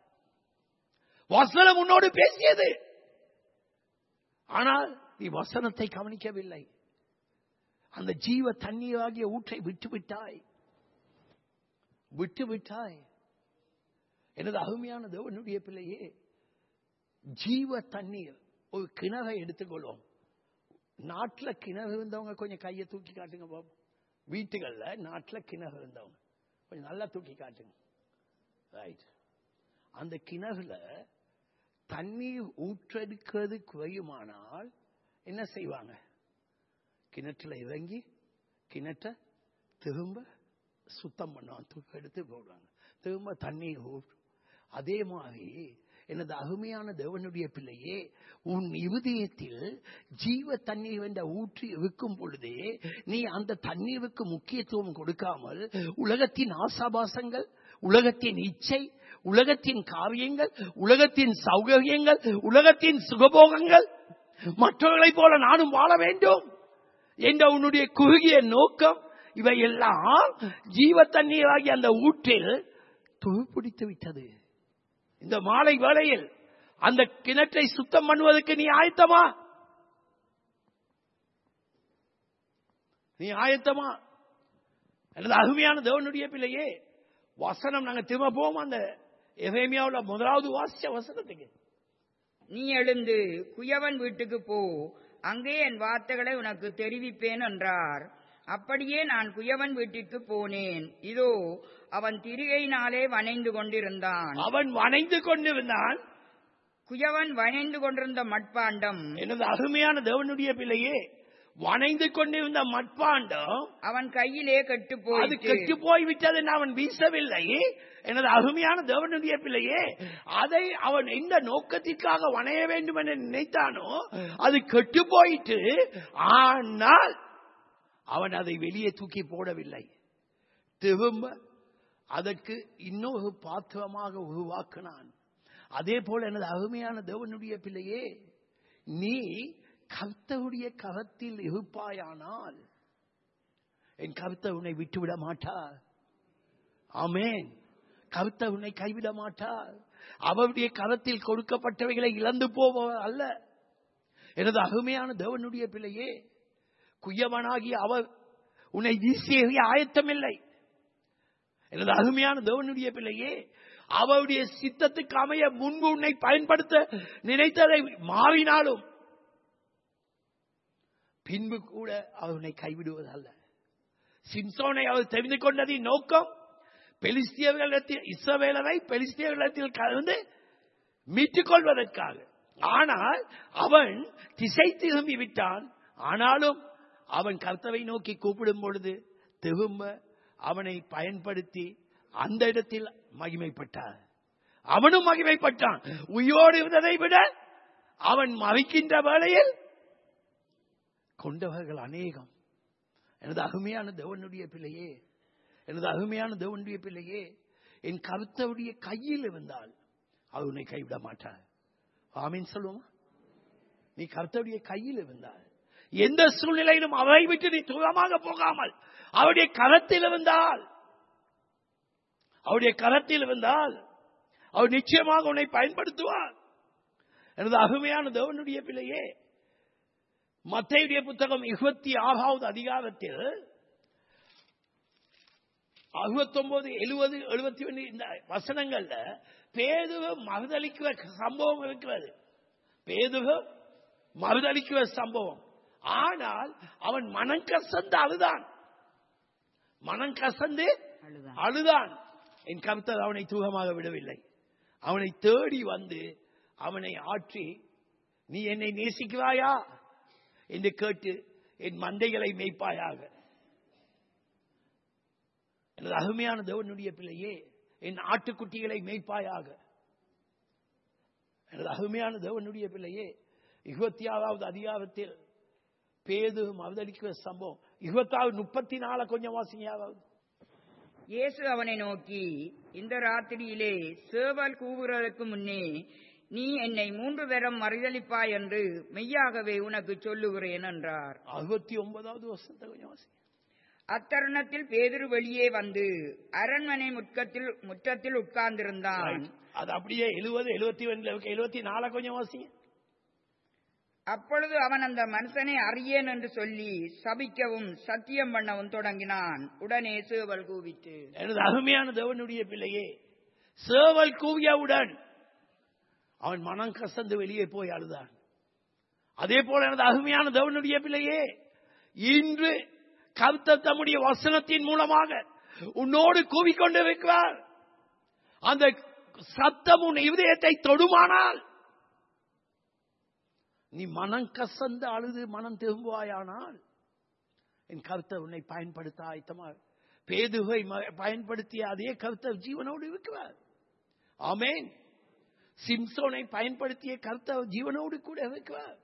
வசனம் உன்னோடு பேசியது ஆனால் நீ வசனத்தை கவனிக்கவில்லை அந்த ஜீவ தண்ணீராகிய ஊற்றை விட்டு விட்டாய் விட்டு விட்டாய் எனது அருமையான தேவனுடைய பிள்ளையே ஜீவ தண்ணீர் ஒரு கிணறை எடுத்துக்கொள்வோம் நாட்டில் கிணறு இருந்தவங்க கொஞ்சம் கையை தூக்கி காட்டுங்க பாப்போம் வீட்டுகளில் நாட்டில் கிணறு இருந்தவங்க கொஞ்சம் நல்லா தூக்கி காட்டுங்க ரைட் அந்த கிணறுல தண்ணீர் ஊற்றெடுக்கிறது குறையுமானால் என்ன செய்வாங்க கிணற்றுல இறங்கி கிணற்ற திரும்ப சுத்தம் பண்ணுவாங்க எடுத்து போடுவாங்க திரும்ப தண்ணீர் ஊற்றும் அதே மாதிரி எனது அருமையான தேவனுடைய பிள்ளையே உன் இருதயத்தில் ஜீவ தண்ணீர் என்ற ஊற்றி இருக்கும் பொழுதே நீ அந்த தண்ணீருக்கு முக்கியத்துவம் கொடுக்காமல் உலகத்தின் ஆசாபாசங்கள் உலகத்தின் இச்சை உலகத்தின் காவியங்கள் உலகத்தின் சௌகரியங்கள் உலகத்தின் சுகபோகங்கள் மற்றவர்களைப் போல நானும் வாழ வேண்டும் என்ற உன்னுடைய குறுகிய நோக்கம் இவையெல்லாம் ஜீவ தண்ணீராகிய அந்த ஊற்றில் துருப்பிடித்து விட்டது இந்த மாலை வேளையில் அந்த கிணற்றை சுத்தம் பண்ணுவதற்கு நீ ஆயத்தமா நீ ஆயத்தமா எனது அருமையான தேவனுடைய பிள்ளையே வசனம் நாங்க திரும்ப போவோம் அந்த எஃபேமியாவில் முதலாவது வாசிச்ச வசனத்துக்கு நீ எழுந்து குயவன் வீட்டுக்கு போ அங்கே என் வார்த்தைகளை உனக்கு தெரிவிப்பேன் என்றார் அப்படியே நான் குயவன் வீட்டிற்கு போனேன் இதோ அவன் திரிகையினாலே வணைந்து கொண்டிருந்தான் அவன் வணைந்து கொண்டிருந்தான் குயவன் வணைந்து கொண்டிருந்த மட்பாண்டம் எனது அருமையான தேவனுடைய பிள்ளையே வணைந்து கொண்டிருந்த மட்பாண்டம் அவன் கையிலே கெட்டு அது போயிற்று கெட்டு போய் விட்டது அவன் வீசவில்லை எனது அருமையான தேவனுடைய பிள்ளையே அதை அவன் எந்த நோக்கத்திற்காக வணைய வேண்டும் என நினைத்தானோ அது கெட்டு போயிட்டு ஆனால் அவன் அதை வெளியே தூக்கி போடவில்லை திரும்ப அதற்கு இன்னொரு பாத்திரமாக உருவாக்கினான் அதே போல எனது அருமையான தேவனுடைய பிள்ளையே நீ கர்த்தருடைய கரத்தில் இருப்பாயானால் என் கருத்த உன்னை விட்டுவிட மாட்டார் ஆமேன் கருத்த உன்னை கைவிட மாட்டார் அவருடைய கரத்தில் கொடுக்கப்பட்டவைகளை இழந்து போபவர் அல்ல எனது அருமையான தேவனுடைய பிள்ளையே குயவனாகி அவர் உன்னை வீசிய ஆயத்தமில்லை எனது அருமையான தேவனுடைய பிள்ளையே அவருடைய சித்தத்துக்கு அமைய முன்பு உன்னை பயன்படுத்த நினைத்ததை மாறினாலும் பின்பு கூட அவர் உன்னை கைவிடுவதல்ல சிம்சோனை அவர் தெரிந்து கொண்டதின் நோக்கம் பெலிஸ்தியர்களிடத்தில் இஸ்ரவேலரை பெலிஸ்தியர்களிடத்தில் கலந்து மீட்டுக் கொள்வதற்காக ஆனால் அவன் திசை திரும்பி விட்டான் ஆனாலும் அவன் கர்த்தவை நோக்கி கூப்பிடும் பொழுது திரும்ப அவனை பயன்படுத்தி அந்த இடத்தில் மகிமைப்பட்டார் அவனும் மகிமைப்பட்டான் உயிரோடு இருந்ததை விட அவன் மறைக்கின்ற வேளையில் கொண்டவர்கள் அநேகம் எனது அருமையான தேவனுடைய பிள்ளையே எனது அருமையான தேவனுடைய பிள்ளையே என் கருத்தவுடைய கையில் இருந்தால் அவர் உன்னை கைவிட மாட்டார் ஆமீன் சொல்லுவோமா நீ கருத்தவுடைய கையில் இருந்தால் எந்த சூழ்நிலையிலும் அவரை விட்டு நீ தூரமாக போகாமல் அவருடைய கரத்தில் இருந்தால் அவருடைய கரத்தில் இருந்தால் அவர் நிச்சயமாக உன்னை பயன்படுத்துவார் எனது அருமையான தேவனுடைய பிள்ளையே மத்தையுடைய புத்தகம் இருபத்தி ஆறாவது அதிகாரத்தில் அறுபத்தொன்பது எழுபது எழுபத்தி ஒன்று இந்த வசனங்கள்ல பேதுவ மறுதளிக்கிற சம்பவம் இருக்கிறது பேதுவ மறுதளிக்கிற சம்பவம் ஆனால் அவன் மனம் கசந்து அழுதான் மனம் கசந்து அழுதான். அழுதான் என் கருத்தர் அவனை தூகமாக விடவில்லை அவனை தேடி வந்து அவனை ஆற்றி நீ என்னை நேசிக்கிறாயா என்று கேட்டு என் மந்தைகளை மேய்ப்பாயாக எனது அருமையான தேவனுடைய பிள்ளையே என் ஆட்டுக்குட்டிகளை மேய்ப்பாயாக எனது அருமையான தேவனுடைய பிள்ளையே இருபத்தி ஆறாவது அதிகாரத்தில் பேது மறுதளிக்கிற சம்பவம் இருபத்தாறு முப்பத்தி நாலு கொஞ்சம் வாசிங்காவது இயேசு அவனை நோக்கி இந்த ராத்திரியிலே சேவல் கூவுறதற்கு முன்னே நீ என்னை மூன்று தரம் மறுதளிப்பாய் என்று மெய்யாகவே உனக்கு சொல்லுகிறேன் என்றார் அறுபத்தி ஒன்பதாவது வருஷத்தை கொஞ்சம் வாசிங்க அத்தருணத்தில் பேதுரு வெளியே வந்து அரண்மனை முற்றத்தில் முற்றத்தில் உட்கார்ந்திருந்தான் Right. அது அப்படியே எழுபது எழுபத்தி ஒன்றுல இருக்கு எழுபத்தி நாலு கொஞ்சம் வாசிங்க அப்பொழுது அவன் அந்த மனுஷனை அறியேன் என்று சொல்லி சபிக்கவும் சத்தியம் பண்ணவும் தொடங்கினான் உடனே சேவல் கூவிட்டு எனது அருமையான தேவனுடைய பிள்ளையே சேவல் கூவியவுடன் அவன் மனம் கசந்து வெளியே போய் அழுதான் அதே போல எனது அருமையான தேவனுடைய பிள்ளையே இன்று கருத்த தம்முடைய வசனத்தின் மூலமாக உன்னோடு கூவிக்கொண்டிருக்கிறார் அந்த சத்தம் உன் இதயத்தை தொடுமானால் நீ மனம் கசந்து அழுது மனம் திரும்புவாயானால் என் கருத்தை உன்னை பயன்படுத்த ஆயத்தமா பேதுவை ம- பயன்படுத்திய அதே கருத்தை ஜீவனோடு இருக்கிறார் ஆமேன் சிம்சோனை பயன்படுத்திய கருத்தை ஜீவனோடு கூட இருக்கிறார்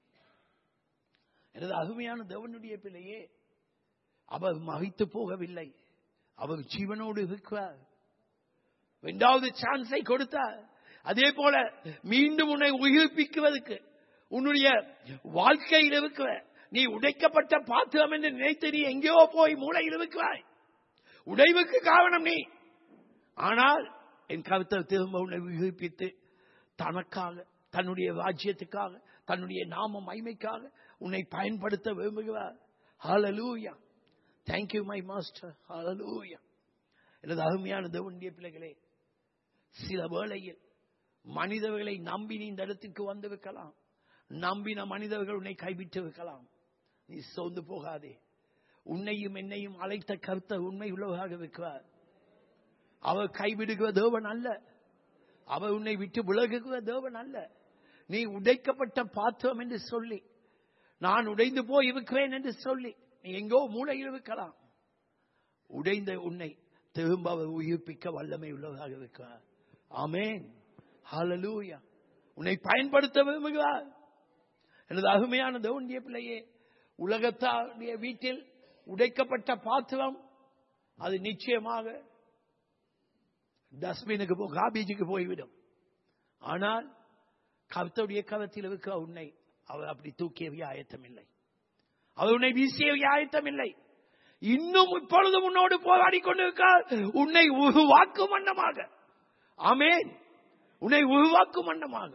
எனது அருமையான தேவனுடைய பிள்ளையே அவர் மகித்து போகவில்லை அவர் ஜீவனோடு இருக்கிறார் இரண்டாவது சான்ஸை கொடுத்தார் அதே போல மீண்டும் உன்னை உயிர்ப்பிக்குவதற்கு உன்னுடைய வாழ்க்கையில் இருக்கிற நீ உடைக்கப்பட்ட பாத்திரம் என்று நினைத்து நீ எங்கேயோ போய் மூளையில் இருக்கிறாய் உடைவுக்கு காரணம் நீ ஆனால் என் கருத்தை திரும்ப உன்னை உயிர்ப்பித்து தனக்காக தன்னுடைய ராஜ்யத்துக்காக தன்னுடைய நாம மைமைக்காக உன்னை பயன்படுத்த விரும்புகிறார் ஹalleluya thank you my master hallelujah எனது அருமையான தேவனுடைய பிள்ளைகளே சில வேளையில் மனிதர்களை நம்பி நீ இந்த இடத்திற்கு வந்திருக்கலாம் நம்பின மனிதர்கள் உன்னை கைவிட்டு இருக்கலாம் நீ சோர்ந்து போகாதே உன்னையும் என்னையும் அழைத்த கருத்த உண்மை உள்ளவராக இருக்கிறார் அவர் கைவிடுகிற தேவன் அல்ல அவர் உன்னை விட்டு விலகுகிற தேவன் அல்ல நீ உடைக்கப்பட்ட பாத்திரம் என்று சொல்லி நான் உடைந்து போய் இருக்கிறேன் என்று சொல்லி நீ எங்கோ மூலையில் இருக்கலாம் உடைந்த உன்னை திரும்ப அவர் உயிர்ப்பிக்க வல்லமை உள்ளவராக இருக்கிறார் ஆமேன் ஹalleluya உன்னை பயன்படுத்த விரும்புகிறார் எனது அருமையான தேவனுடைய பிள்ளையே உலகத்தாருடைய வீட்டில் உடைக்கப்பட்ட பாத்திரம் அது நிச்சயமாக டஸ்ட்பினுக்கு போ காபீஜுக்கு போய்விடும் ஆனால் கர்த்தருடைய கரத்தில் இருக்க உன்னை அவர் அப்படி தூக்கிய ஆயத்தம் இல்லை அவர் உன்னை வீசிய ஆயத்தம் இல்லை இன்னும் இப்பொழுது உன்னோடு போராடி கொண்டிருக்கார் உன்னை உருவாக்கும் வண்ணமாக ஆமென் உன்னை உருவாக்கும் வண்ணமாக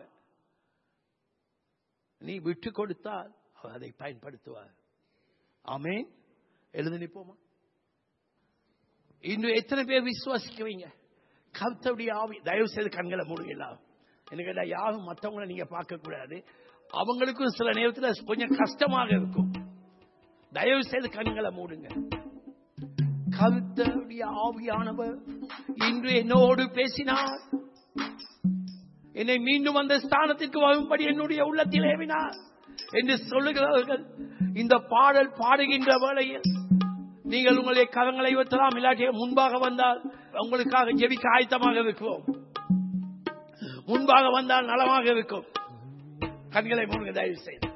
நீ விட்டு கொடுத்தால் அவர் அதை பயன்படுத்துவார் ஆமென் எழுந்து நிப்போமா இன்று எத்தனை பேர் விசுவாசிக்குவீங்க கர்த்தருடைய ஆவி தயவு செய்து கண்களை மூடுகலாம் எனக்கு கேட்டா யாரும் மற்றவங்களை நீங்க பார்க்க கூடாது அவங்களுக்கும் சில நேரத்தில் கொஞ்சம் கஷ்டமாக இருக்கும் தயவு செய்து கண்களை மூடுங்க கர்த்தருடைய ஆவியானவர் இன்று என்னோடு பேசினார் என்னை மீண்டும் அந்த ஸ்தானத்திற்கு வரும்படி என்னுடைய உள்ளத்தில் ஏவினார் என்று சொல்லுகிறவர்கள் இந்த பாடல் பாடுகின்ற வேளையில் நீங்கள் உங்களுடைய கரங்களை வைத்தலாம் இல்லாட்டி முன்பாக வந்தால் உங்களுக்காக ஜெபிக்க ஆயத்தமாக இருக்கிறோம் முன்பாக வந்தால் நலமாக இருக்கும் கண்களை மூடுங்க தயவு செய்து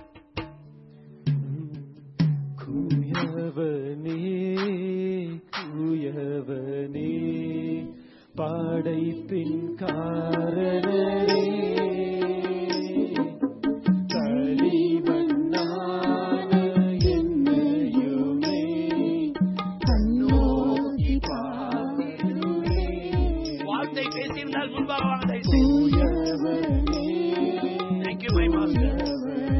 குயவனே குயவனே படைப்பின் காரணரே களிமண்ணான என்னையுமே கண்ணோக்கி பாருமே வார்த்தை பேசியிருந்தால் முன்பாக வாங்க தயவு செய்து குயவனே Thank you, my master. குயவனே